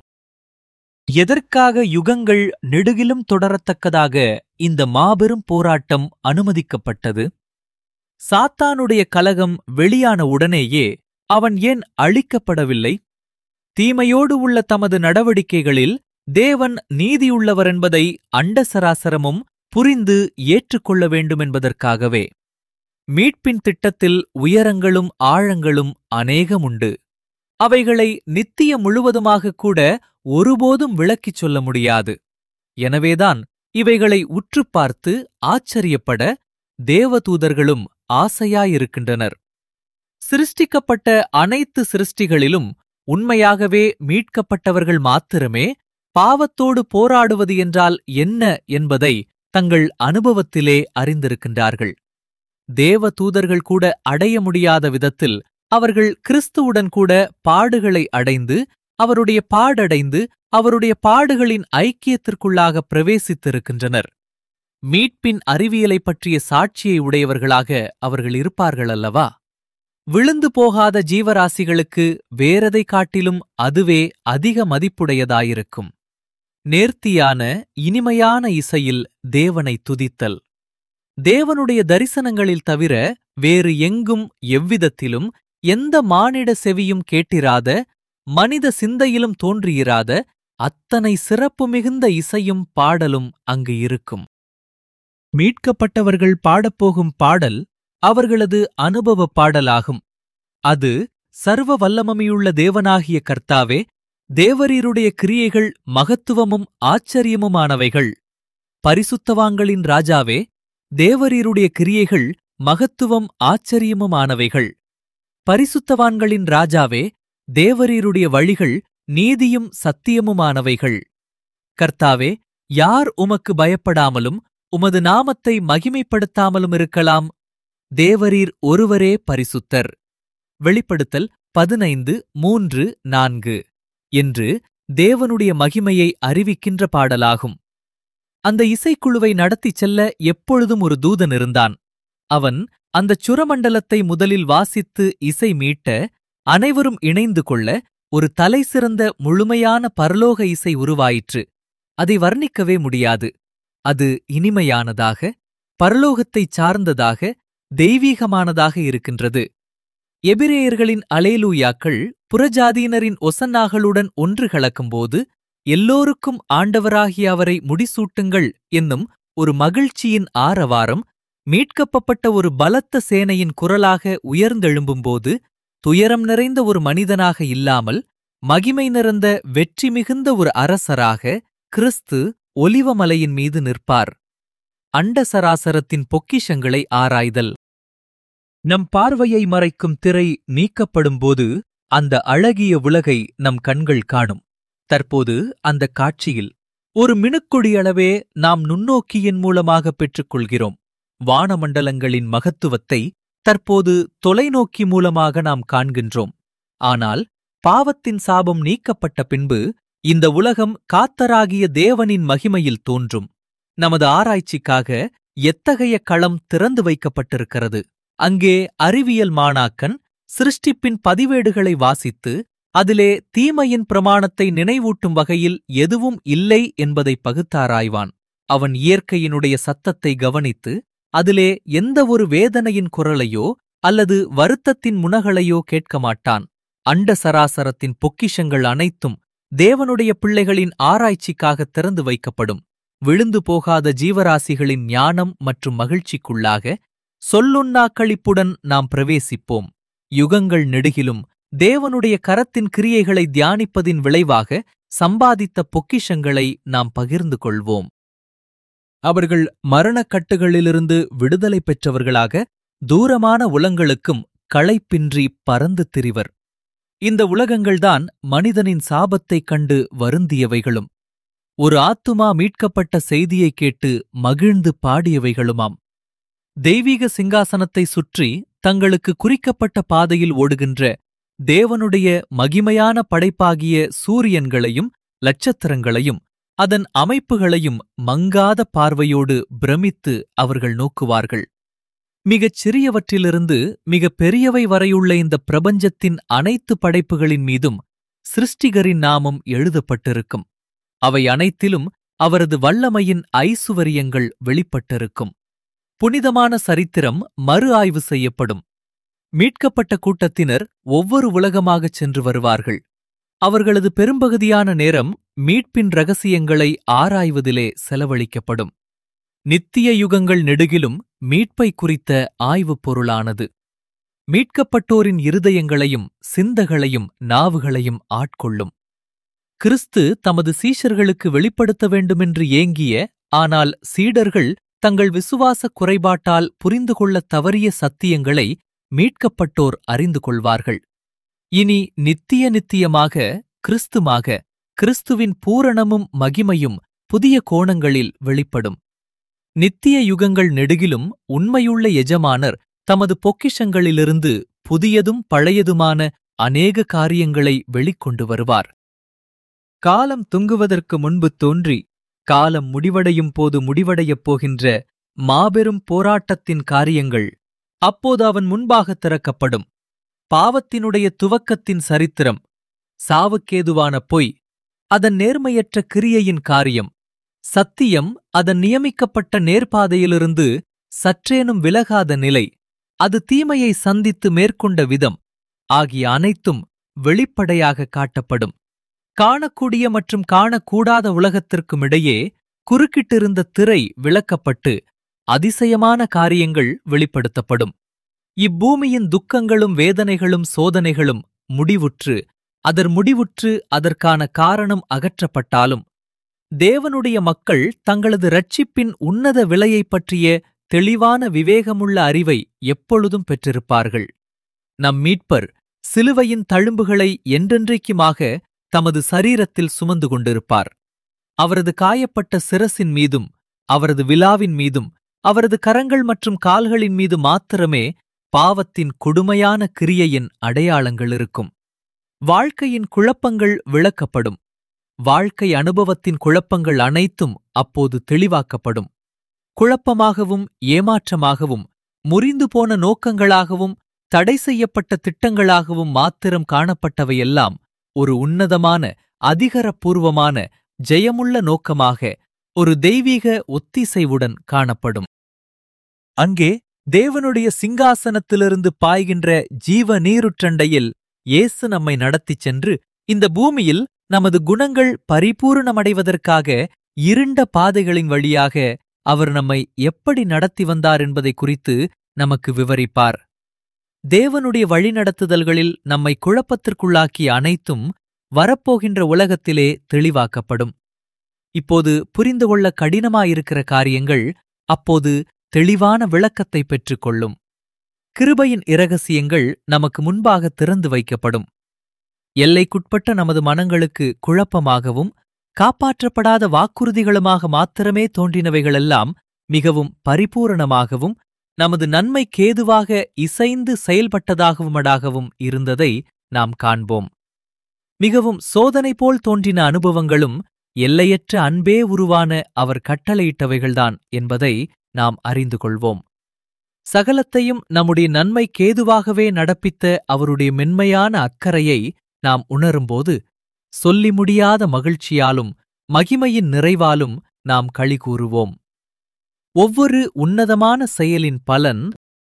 எதற்காக யுகங்கள் நெடுகிலும் தொடரத்தக்கதாக இந்த மாபெரும் போராட்டம் அனுமதிக்கப்பட்டது சாத்தானுடைய கலகம் வெளியான உடனேயே அவன் ஏன் அழிக்கப்படவில்லை தீமையோடு உள்ள தமது நடவடிக்கைகளில் தேவன் நீதியுள்ளவர் என்பதை அண்டசராசரமும் புரிந்து ஏற்றுக்கொள்ள வேண்டுமென்பதற்காகவே மீட்பின் திட்டத்தில் உயரங்களும் ஆழங்களும் அநேகமுண்டு அவைகளை நித்திய முழுவதுமாக கூட ஒருபோதும் விளக்கிச் சொல்ல முடியாது எனவேதான் இவைகளை உற்றுப் பார்த்து ஆச்சரியப்பட தேவதூதர்களும் ஆசையாயிருக்கின்றனர் சிருஷ்டிக்கப்பட்ட அனைத்து சிருஷ்டிகளிலும் உண்மையாகவே மீட்கப்பட்டவர்கள் மாத்திரமே பாவத்தோடு போராடுவது என்றால் என்ன என்பதை தங்கள் அனுபவத்திலே அறிந்திருக்கின்றார்கள் தேவ தூதர்கள் கூட அடைய முடியாத விதத்தில் அவர்கள் கிறிஸ்துவுடன் கூட பாடுகளை அடைந்து அவருடைய பாடடைந்து அவருடைய பாடுகளின் ஐக்கியத்திற்குள்ளாக பிரவேசித்திருக்கின்றனர் மீட்பின் அறிவியலைப் பற்றிய சாட்சியை உடையவர்களாக அவர்கள் இருப்பார்கள் அல்லவா விழுந்து போகாத ஜீவராசிகளுக்கு வேறதை காட்டிலும் அதுவே அதிக மதிப்புடையதாயிருக்கும் நேர்த்தியான இனிமையான இசையில் தேவனை துதித்தல் தேவனுடைய தரிசனங்களில் தவிர வேறு எங்கும் எவ்விதத்திலும் எந்த மானிட செவியும் கேட்டிராத மனித சிந்தையிலும் தோன்றியிராத அத்தனை சிறப்பு மிகுந்த இசையும் பாடலும் அங்கு இருக்கும் மீட்கப்பட்டவர்கள் பாடப்போகும் பாடல் அவர்களது அனுபவ பாடலாகும் அது சர்வ வல்லமமையுள்ள தேவனாகிய கர்த்தாவே தேவரீருடைய கிரியைகள் மகத்துவமும் ஆச்சரியமுமானவைகள் பரிசுத்தவான்களின் ராஜாவே தேவரீருடைய கிரியைகள் மகத்துவம் ஆச்சரியமுமானவைகள் பரிசுத்தவான்களின் ராஜாவே தேவரீருடைய வழிகள் நீதியும் சத்தியமுமானவைகள் கர்த்தாவே யார் உமக்கு பயப்படாமலும் உமது நாமத்தை மகிமைப்படுத்தாமலும் இருக்கலாம் தேவரீர் ஒருவரே பரிசுத்தர் வெளிப்படுத்தல் பதினைந்து மூன்று நான்கு என்று தேவனுடைய மகிமையை அறிவிக்கின்ற பாடலாகும் அந்த இசைக்குழுவை நடத்திச் செல்ல எப்பொழுதும் ஒரு தூதன் இருந்தான் அவன் அந்தச் சுரமண்டலத்தை முதலில் வாசித்து இசை மீட்ட அனைவரும் இணைந்து கொள்ள ஒரு தலைசிறந்த முழுமையான பரலோக இசை உருவாயிற்று அதை வர்ணிக்கவே முடியாது அது இனிமையானதாக பரலோகத்தைச் சார்ந்ததாக தெய்வீகமானதாக இருக்கின்றது எபிரேயர்களின் அலேலூயாக்கள் புறஜாதியினரின் ஒசன்னாகளுடன் ஒன்று கலக்கும்போது எல்லோருக்கும் ஆண்டவராகிய அவரை முடிசூட்டுங்கள் என்னும் ஒரு மகிழ்ச்சியின் ஆரவாரம் மீட்கப்பட்ட ஒரு பலத்த சேனையின் குரலாக உயர்ந்தெழும்பும்போது துயரம் நிறைந்த ஒரு மனிதனாக இல்லாமல் மகிமை நிறந்த வெற்றி மிகுந்த ஒரு அரசராக கிறிஸ்து ஒலிவமலையின் மீது நிற்பார் அண்ட சராசரத்தின் பொக்கிஷங்களை ஆராய்தல் நம் பார்வையை மறைக்கும் திரை நீக்கப்படும்போது அந்த அழகிய உலகை நம் கண்கள் காணும் தற்போது அந்த காட்சியில் ஒரு மினுக்கொடியளவே நாம் நுண்ணோக்கியின் மூலமாக பெற்றுக்கொள்கிறோம் வானமண்டலங்களின் மகத்துவத்தை தற்போது தொலைநோக்கி மூலமாக நாம் காண்கின்றோம் ஆனால் பாவத்தின் சாபம் நீக்கப்பட்ட பின்பு இந்த உலகம் காத்தராகிய தேவனின் மகிமையில் தோன்றும் நமது ஆராய்ச்சிக்காக எத்தகைய களம் திறந்து வைக்கப்பட்டிருக்கிறது அங்கே அறிவியல் மாணாக்கன் சிருஷ்டிப்பின் பதிவேடுகளை வாசித்து அதிலே தீமையின் பிரமாணத்தை நினைவூட்டும் வகையில் எதுவும் இல்லை என்பதை பகுத்தாராய்வான் அவன் இயற்கையினுடைய சத்தத்தை கவனித்து அதிலே எந்த ஒரு வேதனையின் குரலையோ அல்லது வருத்தத்தின் முனகளையோ கேட்க மாட்டான் அண்ட சராசரத்தின் பொக்கிஷங்கள் அனைத்தும் தேவனுடைய பிள்ளைகளின் ஆராய்ச்சிக்காக திறந்து வைக்கப்படும் விழுந்து போகாத ஜீவராசிகளின் ஞானம் மற்றும் மகிழ்ச்சிக்குள்ளாக சொல்லுண்ணா களிப்புடன் நாம் பிரவேசிப்போம் யுகங்கள் நெடுகிலும் தேவனுடைய கரத்தின் கிரியைகளை தியானிப்பதின் விளைவாக சம்பாதித்த பொக்கிஷங்களை நாம் பகிர்ந்து கொள்வோம் அவர்கள் மரணக்கட்டுகளிலிருந்து விடுதலை பெற்றவர்களாக தூரமான உலங்களுக்கும் களைப்பின்றி பறந்து திரிவர் இந்த உலகங்கள்தான் மனிதனின் சாபத்தைக் கண்டு வருந்தியவைகளும் ஒரு ஆத்துமா மீட்கப்பட்ட செய்தியைக் கேட்டு மகிழ்ந்து பாடியவைகளுமாம் தெய்வீக சிங்காசனத்தை சுற்றி தங்களுக்கு குறிக்கப்பட்ட பாதையில் ஓடுகின்ற தேவனுடைய மகிமையான படைப்பாகிய சூரியன்களையும் லட்சத்திரங்களையும் அதன் அமைப்புகளையும் மங்காத பார்வையோடு பிரமித்து அவர்கள் நோக்குவார்கள் மிகச் சிறியவற்றிலிருந்து மிகப் பெரியவை வரையுள்ள இந்த பிரபஞ்சத்தின் அனைத்து படைப்புகளின் மீதும் சிருஷ்டிகரின் நாமம் எழுதப்பட்டிருக்கும் அவை அனைத்திலும் அவரது வல்லமையின் ஐசுவரியங்கள் வெளிப்பட்டிருக்கும் புனிதமான சரித்திரம் மறு ஆய்வு செய்யப்படும் மீட்கப்பட்ட கூட்டத்தினர் ஒவ்வொரு உலகமாகச் சென்று வருவார்கள் அவர்களது பெரும்பகுதியான நேரம் மீட்பின் ரகசியங்களை ஆராய்வதிலே செலவழிக்கப்படும் நித்திய யுகங்கள் நெடுகிலும் மீட்பை குறித்த ஆய்வுப் பொருளானது மீட்கப்பட்டோரின் இருதயங்களையும் சிந்தகளையும் நாவுகளையும் ஆட்கொள்ளும் கிறிஸ்து தமது சீஷர்களுக்கு வெளிப்படுத்த வேண்டுமென்று ஏங்கிய ஆனால் சீடர்கள் தங்கள் விசுவாச குறைபாட்டால் புரிந்து கொள்ளத் தவறிய சத்தியங்களை மீட்கப்பட்டோர் அறிந்து கொள்வார்கள் இனி நித்திய நித்தியமாக கிறிஸ்துமாக கிறிஸ்துவின் பூரணமும் மகிமையும் புதிய கோணங்களில் வெளிப்படும் நித்திய யுகங்கள் நெடுகிலும் உண்மையுள்ள எஜமானர் தமது பொக்கிஷங்களிலிருந்து புதியதும் பழையதுமான அநேக காரியங்களை வெளிக்கொண்டு வருவார் காலம் துங்குவதற்கு முன்பு தோன்றி காலம் முடிவடையும் போது முடிவடையப் போகின்ற மாபெரும் போராட்டத்தின் காரியங்கள் அப்போது அவன் முன்பாக திறக்கப்படும் பாவத்தினுடைய துவக்கத்தின் சரித்திரம் சாவுக்கேதுவான பொய் அதன் நேர்மையற்ற கிரியையின் காரியம் சத்தியம் அதன் நியமிக்கப்பட்ட நேர்பாதையிலிருந்து சற்றேனும் விலகாத நிலை அது தீமையை சந்தித்து மேற்கொண்ட விதம் ஆகிய அனைத்தும் வெளிப்படையாக காட்டப்படும் காணக்கூடிய மற்றும் காணக்கூடாத உலகத்திற்கும் இடையே குறுக்கிட்டிருந்த திரை விளக்கப்பட்டு அதிசயமான காரியங்கள் வெளிப்படுத்தப்படும் இப்பூமியின் துக்கங்களும் வேதனைகளும் சோதனைகளும் முடிவுற்று அதர் முடிவுற்று அதற்கான காரணம் அகற்றப்பட்டாலும் தேவனுடைய மக்கள் தங்களது ரட்சிப்பின் உன்னத விலையைப் பற்றிய தெளிவான விவேகமுள்ள அறிவை எப்பொழுதும் பெற்றிருப்பார்கள் நம் மீட்பர் சிலுவையின் தழும்புகளை என்றென்றைக்குமாக தமது சரீரத்தில் சுமந்து கொண்டிருப்பார் அவரது காயப்பட்ட சிரசின் மீதும் அவரது விலாவின் மீதும் அவரது கரங்கள் மற்றும் கால்களின் மீது மாத்திரமே பாவத்தின் கொடுமையான கிரியையின் அடையாளங்கள் இருக்கும் வாழ்க்கையின் குழப்பங்கள் விளக்கப்படும் வாழ்க்கை அனுபவத்தின் குழப்பங்கள் அனைத்தும் அப்போது தெளிவாக்கப்படும் குழப்பமாகவும் ஏமாற்றமாகவும் முறிந்து போன நோக்கங்களாகவும் தடை செய்யப்பட்ட திட்டங்களாகவும் மாத்திரம் காணப்பட்டவையெல்லாம் ஒரு உன்னதமான அதிகரப்பூர்வமான ஜெயமுள்ள நோக்கமாக ஒரு தெய்வீக ஒத்திசைவுடன் காணப்படும் அங்கே தேவனுடைய சிங்காசனத்திலிருந்து பாய்கின்ற ஜீவ நீருற்றண்டையில் இயேசு நம்மை நடத்திச் சென்று இந்த பூமியில் நமது குணங்கள் பரிபூரணமடைவதற்காக இருண்ட பாதைகளின் வழியாக அவர் நம்மை எப்படி நடத்தி வந்தார் என்பதை குறித்து நமக்கு விவரிப்பார் தேவனுடைய வழிநடத்துதல்களில் நம்மை குழப்பத்திற்குள்ளாக்கிய அனைத்தும் வரப்போகின்ற உலகத்திலே தெளிவாக்கப்படும் இப்போது புரிந்து கொள்ள கடினமாயிருக்கிற காரியங்கள் அப்போது தெளிவான விளக்கத்தை பெற்றுக்கொள்ளும் கிருபையின் இரகசியங்கள் நமக்கு முன்பாக திறந்து வைக்கப்படும் எல்லைக்குட்பட்ட நமது மனங்களுக்கு குழப்பமாகவும் காப்பாற்றப்படாத வாக்குறுதிகளுமாக மாத்திரமே தோன்றினவைகளெல்லாம் மிகவும் பரிபூரணமாகவும் நமது நன்மைக்கேதுவாக இசைந்து செயல்பட்டதாகவுமடாகவும் இருந்ததை நாம் காண்போம் மிகவும் சோதனை போல் தோன்றின அனுபவங்களும் எல்லையற்ற அன்பே உருவான அவர் கட்டளையிட்டவைகள்தான் என்பதை நாம் அறிந்து கொள்வோம் சகலத்தையும் நம்முடைய நன்மைக்கேதுவாகவே நடப்பித்த அவருடைய மென்மையான அக்கறையை நாம் உணரும்போது சொல்லி முடியாத மகிழ்ச்சியாலும் மகிமையின் நிறைவாலும் நாம் களி கூறுவோம் ஒவ்வொரு உன்னதமான செயலின் பலன்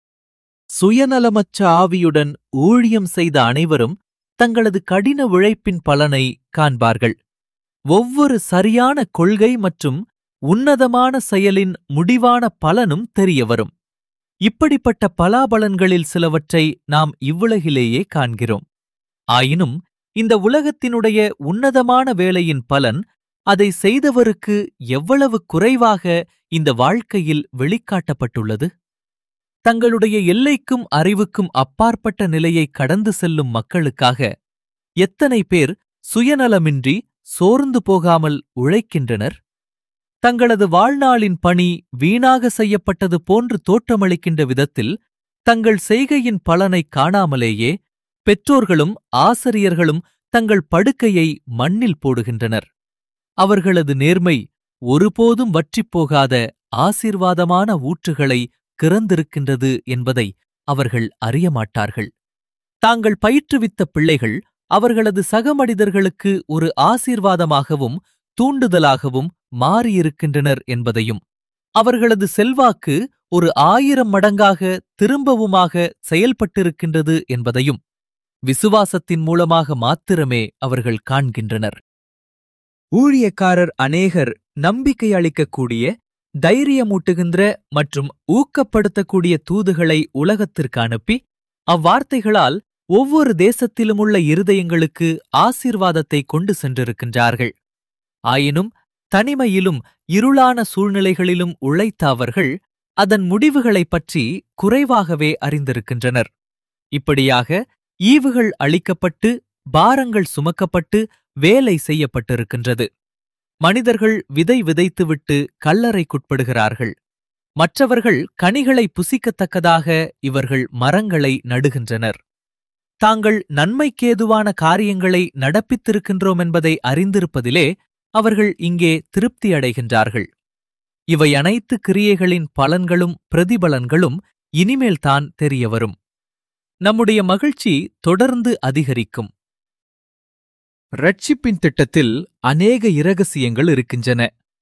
சுயநலமற்ற ஆவியுடன் ஊழியம் செய்த அனைவரும் தங்களது கடின உழைப்பின் பலனை காண்பார்கள் ஒவ்வொரு சரியான கொள்கை மற்றும் உன்னதமான செயலின் முடிவான பலனும் தெரியவரும் இப்படிப்பட்ட பலாபலன்களில் சிலவற்றை நாம் இவ்வுலகிலேயே காண்கிறோம் ஆயினும் இந்த உலகத்தினுடைய உன்னதமான வேலையின் பலன் அதை செய்தவருக்கு எவ்வளவு குறைவாக இந்த வாழ்க்கையில் வெளிக்காட்டப்பட்டுள்ளது தங்களுடைய எல்லைக்கும் அறிவுக்கும் அப்பாற்பட்ட நிலையை கடந்து செல்லும் மக்களுக்காக எத்தனை பேர் சுயநலமின்றி சோர்ந்து போகாமல் உழைக்கின்றனர் தங்களது வாழ்நாளின் பணி வீணாக செய்யப்பட்டது போன்று தோற்றமளிக்கின்ற விதத்தில் தங்கள் செய்கையின் பலனை காணாமலேயே பெற்றோர்களும் ஆசிரியர்களும் தங்கள் படுக்கையை மண்ணில் போடுகின்றனர் அவர்களது நேர்மை ஒருபோதும் வற்றிப்போகாத ஆசீர்வாதமான ஊற்றுகளை கிறந்திருக்கின்றது என்பதை அவர்கள் அறியமாட்டார்கள் தாங்கள் பயிற்றுவித்த பிள்ளைகள் அவர்களது சக மனிதர்களுக்கு ஒரு ஆசீர்வாதமாகவும் தூண்டுதலாகவும் மாறியிருக்கின்றனர் என்பதையும் அவர்களது செல்வாக்கு ஒரு ஆயிரம் மடங்காக திரும்பவுமாக செயல்பட்டிருக்கின்றது என்பதையும் விசுவாசத்தின் மூலமாக மாத்திரமே அவர்கள் காண்கின்றனர் ஊழியக்காரர் அநேகர் நம்பிக்கை அளிக்கக்கூடிய தைரியமூட்டுகின்ற மற்றும் ஊக்கப்படுத்தக்கூடிய தூதுகளை உலகத்திற்கு அனுப்பி அவ்வார்த்தைகளால் ஒவ்வொரு தேசத்திலுமுள்ள இருதயங்களுக்கு ஆசீர்வாதத்தை கொண்டு சென்றிருக்கின்றார்கள் ஆயினும் தனிமையிலும் இருளான சூழ்நிலைகளிலும் உழைத்த அவர்கள் அதன் முடிவுகளைப் பற்றி குறைவாகவே அறிந்திருக்கின்றனர் இப்படியாக ஈவுகள் அளிக்கப்பட்டு பாரங்கள் சுமக்கப்பட்டு வேலை செய்யப்பட்டிருக்கின்றது மனிதர்கள் விதை விதைத்துவிட்டு கல்லறைக்குட்படுகிறார்கள் மற்றவர்கள் கனிகளை புசிக்கத்தக்கதாக இவர்கள் மரங்களை நடுகின்றனர் தாங்கள் நன்மைக்கேதுவான காரியங்களை நடப்பித்திருக்கின்றோம் என்பதை அறிந்திருப்பதிலே அவர்கள் இங்கே திருப்தியடைகின்றார்கள் இவை அனைத்து கிரியைகளின் பலன்களும் பிரதிபலன்களும் இனிமேல்தான் தெரியவரும் நம்முடைய மகிழ்ச்சி தொடர்ந்து அதிகரிக்கும் ரட்சிப்பின் திட்டத்தில் அநேக இரகசியங்கள் இருக்கின்றன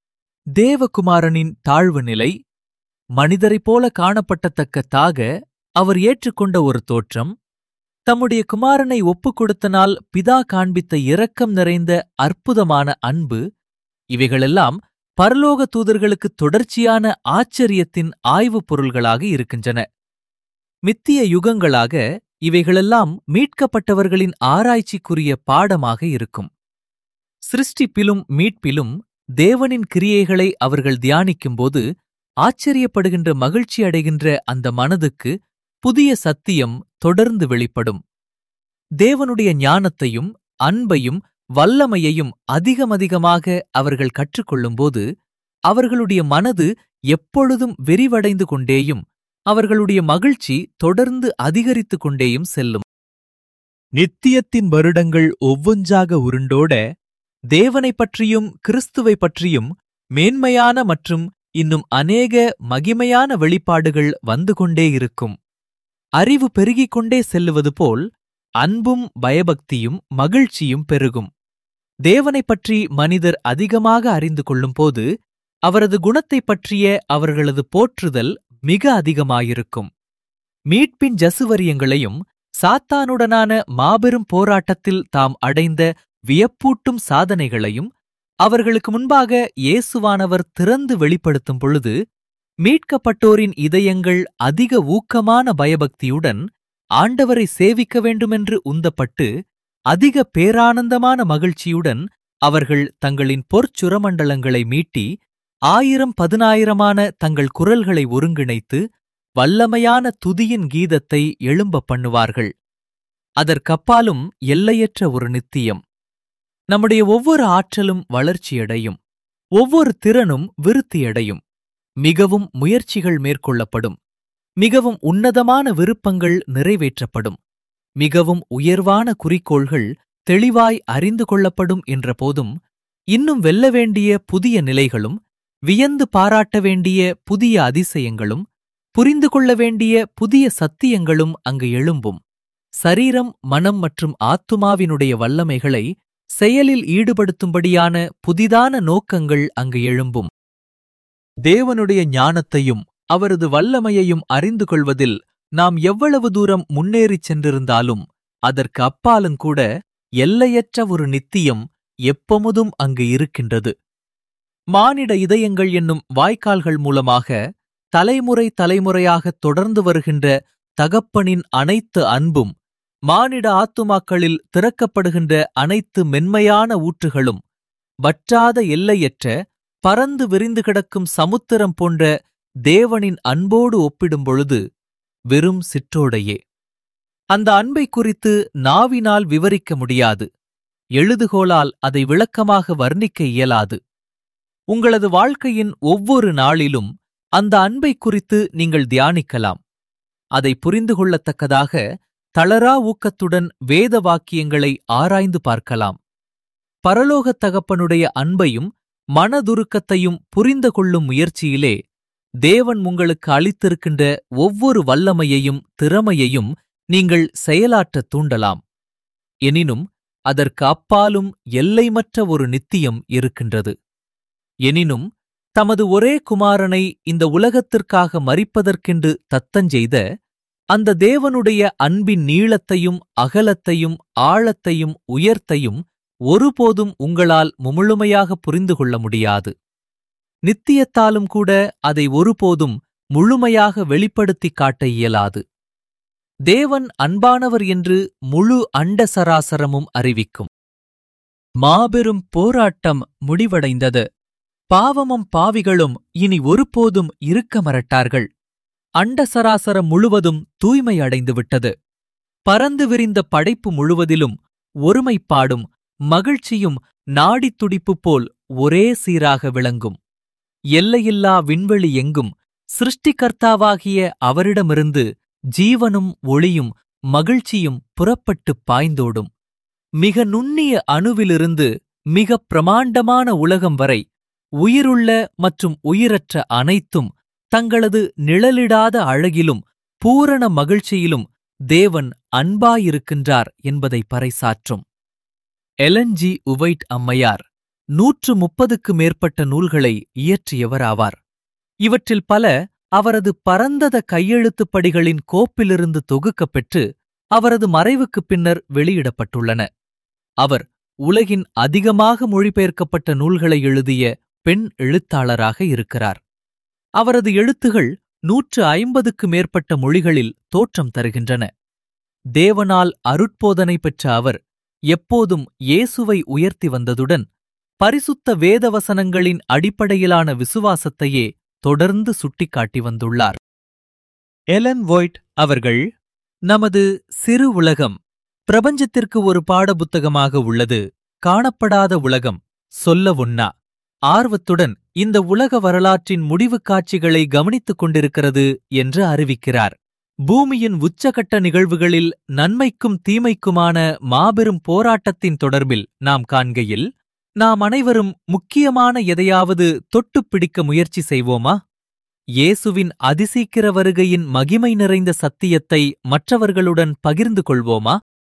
தேவகுமாரனின் தாழ்வு நிலை மனிதரைப் போல காணப்பட்டத்தக்க தாக அவர் ஏற்றுக்கொண்ட ஒரு தோற்றம் தம்முடைய குமாரனை ஒப்புக் கொடுத்தனால் பிதா காண்பித்த இரக்கம் நிறைந்த அற்புதமான அன்பு இவைகளெல்லாம் பரலோக தூதர்களுக்கு தொடர்ச்சியான ஆச்சரியத்தின் ஆய்வுப் பொருள்களாக இருக்கின்றன மித்திய யுகங்களாக இவைகளெல்லாம் மீட்கப்பட்டவர்களின் ஆராய்ச்சிக்குரிய பாடமாக இருக்கும் சிருஷ்டிப்பிலும் மீட்பிலும் தேவனின் கிரியைகளை அவர்கள் தியானிக்கும்போது ஆச்சரியப்படுகின்ற மகிழ்ச்சி அடைகின்ற அந்த மனதுக்கு புதிய சத்தியம் தொடர்ந்து வெளிப்படும் தேவனுடைய ஞானத்தையும் அன்பையும் வல்லமையையும் அதிகமதிகமாக அவர்கள் கற்றுக்கொள்ளும்போது அவர்களுடைய மனது எப்பொழுதும் விரிவடைந்து கொண்டேயும் அவர்களுடைய மகிழ்ச்சி தொடர்ந்து அதிகரித்துக் கொண்டேயும் செல்லும் நித்தியத்தின் வருடங்கள் ஒவ்வொன்றாக உருண்டோட தேவனைப் பற்றியும் கிறிஸ்துவை பற்றியும் மேன்மையான மற்றும் இன்னும் அநேக மகிமையான வெளிப்பாடுகள் வந்து கொண்டே இருக்கும் அறிவு பெருகிக் கொண்டே செல்லுவது போல் அன்பும் பயபக்தியும் மகிழ்ச்சியும் பெருகும் தேவனைப் பற்றி மனிதர் அதிகமாக அறிந்து கொள்ளும்போது அவரது குணத்தைப் பற்றிய அவர்களது போற்றுதல் மிக அதிகமாயிருக்கும் மீட்பின் ஜசுவரியங்களையும் சாத்தானுடனான மாபெரும் போராட்டத்தில் தாம் அடைந்த வியப்பூட்டும் சாதனைகளையும் அவர்களுக்கு முன்பாக இயேசுவானவர் திறந்து வெளிப்படுத்தும் பொழுது மீட்கப்பட்டோரின் இதயங்கள் அதிக ஊக்கமான பயபக்தியுடன் ஆண்டவரை சேவிக்க வேண்டுமென்று உந்தப்பட்டு அதிக பேரானந்தமான மகிழ்ச்சியுடன் அவர்கள் தங்களின் பொற்சுரமண்டலங்களை மீட்டி ஆயிரம் பதினாயிரமான தங்கள் குரல்களை ஒருங்கிணைத்து வல்லமையான துதியின் கீதத்தை எழும்ப பண்ணுவார்கள் அதற்கப்பாலும் எல்லையற்ற ஒரு நித்தியம் நம்முடைய ஒவ்வொரு ஆற்றலும் வளர்ச்சியடையும் ஒவ்வொரு திறனும் விருத்தியடையும் மிகவும் முயற்சிகள் மேற்கொள்ளப்படும் மிகவும் உன்னதமான விருப்பங்கள் நிறைவேற்றப்படும் மிகவும் உயர்வான குறிக்கோள்கள் தெளிவாய் அறிந்து கொள்ளப்படும் என்ற போதும் இன்னும் வெல்ல வேண்டிய புதிய நிலைகளும் வியந்து பாராட்ட வேண்டிய புதிய அதிசயங்களும் புரிந்து கொள்ள வேண்டிய புதிய சத்தியங்களும் அங்கு எழும்பும் சரீரம் மனம் மற்றும் ஆத்துமாவினுடைய வல்லமைகளை செயலில் ஈடுபடுத்தும்படியான புதிதான நோக்கங்கள் அங்கு எழும்பும் தேவனுடைய ஞானத்தையும் அவரது வல்லமையையும் அறிந்து கொள்வதில் நாம் எவ்வளவு தூரம் முன்னேறிச் சென்றிருந்தாலும் அதற்கு அப்பாலுங்கூட எல்லையற்ற ஒரு நித்தியம் எப்பமுதும் அங்கு இருக்கின்றது மானிட இதயங்கள் என்னும் வாய்க்கால்கள் மூலமாக தலைமுறை தலைமுறையாக தொடர்ந்து வருகின்ற தகப்பனின் அனைத்து அன்பும் மானிட ஆத்துமாக்களில் திறக்கப்படுகின்ற அனைத்து மென்மையான ஊற்றுகளும் வற்றாத எல்லையற்ற பறந்து விரிந்து கிடக்கும் சமுத்திரம் போன்ற தேவனின் அன்போடு ஒப்பிடும் பொழுது வெறும் சிற்றோடையே அந்த அன்பை குறித்து நாவினால் விவரிக்க முடியாது எழுதுகோலால் அதை விளக்கமாக வர்ணிக்க இயலாது உங்களது வாழ்க்கையின் ஒவ்வொரு நாளிலும் அந்த அன்பை குறித்து நீங்கள் தியானிக்கலாம் அதை புரிந்து கொள்ளத்தக்கதாக தளரா ஊக்கத்துடன் வேத வாக்கியங்களை ஆராய்ந்து பார்க்கலாம் பரலோகத் தகப்பனுடைய அன்பையும் மனதுருக்கத்தையும் புரிந்து கொள்ளும் முயற்சியிலே தேவன் உங்களுக்கு அளித்திருக்கின்ற ஒவ்வொரு வல்லமையையும் திறமையையும் நீங்கள் செயலாற்றத் தூண்டலாம் எனினும் அதற்கு அப்பாலும் எல்லைமற்ற ஒரு நித்தியம் இருக்கின்றது எனினும் தமது ஒரே குமாரனை இந்த உலகத்திற்காக மரிப்பதற்கென்று தத்தஞ்செய்த அந்த தேவனுடைய அன்பின் நீளத்தையும் அகலத்தையும் ஆழத்தையும் உயர்த்தையும் ஒருபோதும் உங்களால் முழுமையாக புரிந்து கொள்ள முடியாது நித்தியத்தாலும் கூட அதை ஒருபோதும் முழுமையாக வெளிப்படுத்திக் காட்ட இயலாது தேவன் அன்பானவர் என்று முழு அண்ட சராசரமும் அறிவிக்கும் மாபெரும் போராட்டம் முடிவடைந்தது பாவமும் பாவிகளும் இனி ஒருபோதும் இருக்க மறட்டார்கள் அண்ட சராசரம் முழுவதும் தூய்மை அடைந்துவிட்டது பறந்து விரிந்த படைப்பு முழுவதிலும் ஒருமைப்பாடும் மகிழ்ச்சியும் நாடித் துடிப்பு போல் ஒரே சீராக விளங்கும் எல்லையில்லா விண்வெளி எங்கும் சிருஷ்டிகர்த்தாவாகிய அவரிடமிருந்து ஜீவனும் ஒளியும் மகிழ்ச்சியும் புறப்பட்டுப் பாய்ந்தோடும் மிக நுண்ணிய அணுவிலிருந்து மிக பிரமாண்டமான உலகம் வரை உயிருள்ள மற்றும் உயிரற்ற அனைத்தும் தங்களது நிழலிடாத அழகிலும் பூரண மகிழ்ச்சியிலும் தேவன் அன்பாயிருக்கின்றார் என்பதை பறைசாற்றும் எலன்ஜி உவைட் அம்மையார் நூற்று முப்பதுக்கு மேற்பட்ட நூல்களை இயற்றியவராவார் இவற்றில் பல அவரது பரந்தத கையெழுத்துப் படிகளின் கோப்பிலிருந்து தொகுக்கப்பெற்று அவரது மறைவுக்குப் பின்னர் வெளியிடப்பட்டுள்ளன அவர் உலகின் அதிகமாக மொழிபெயர்க்கப்பட்ட நூல்களை எழுதிய பெண் எழுத்தாளராக இருக்கிறார் அவரது எழுத்துகள் நூற்று ஐம்பதுக்கு மேற்பட்ட மொழிகளில் தோற்றம் தருகின்றன தேவனால் அருட்போதனை பெற்ற அவர் எப்போதும் இயேசுவை உயர்த்தி வந்ததுடன் பரிசுத்த வேதவசனங்களின் அடிப்படையிலான விசுவாசத்தையே தொடர்ந்து சுட்டிக்காட்டி வந்துள்ளார் எலன் ஒயிட் அவர்கள் நமது சிறு உலகம் பிரபஞ்சத்திற்கு ஒரு பாடப்புத்தகமாக உள்ளது காணப்படாத உலகம் சொல்ல ஒண்ணா ஆர்வத்துடன் இந்த உலக வரலாற்றின் முடிவுக் காட்சிகளை கவனித்துக் கொண்டிருக்கிறது என்று அறிவிக்கிறார் பூமியின் உச்சகட்ட நிகழ்வுகளில் நன்மைக்கும் தீமைக்குமான மாபெரும் போராட்டத்தின் தொடர்பில் நாம் காண்கையில் நாம் அனைவரும் முக்கியமான எதையாவது தொட்டுப் பிடிக்க முயற்சி செய்வோமா இயேசுவின் அதிசீக்கிர வருகையின் மகிமை நிறைந்த சத்தியத்தை மற்றவர்களுடன் பகிர்ந்து கொள்வோமா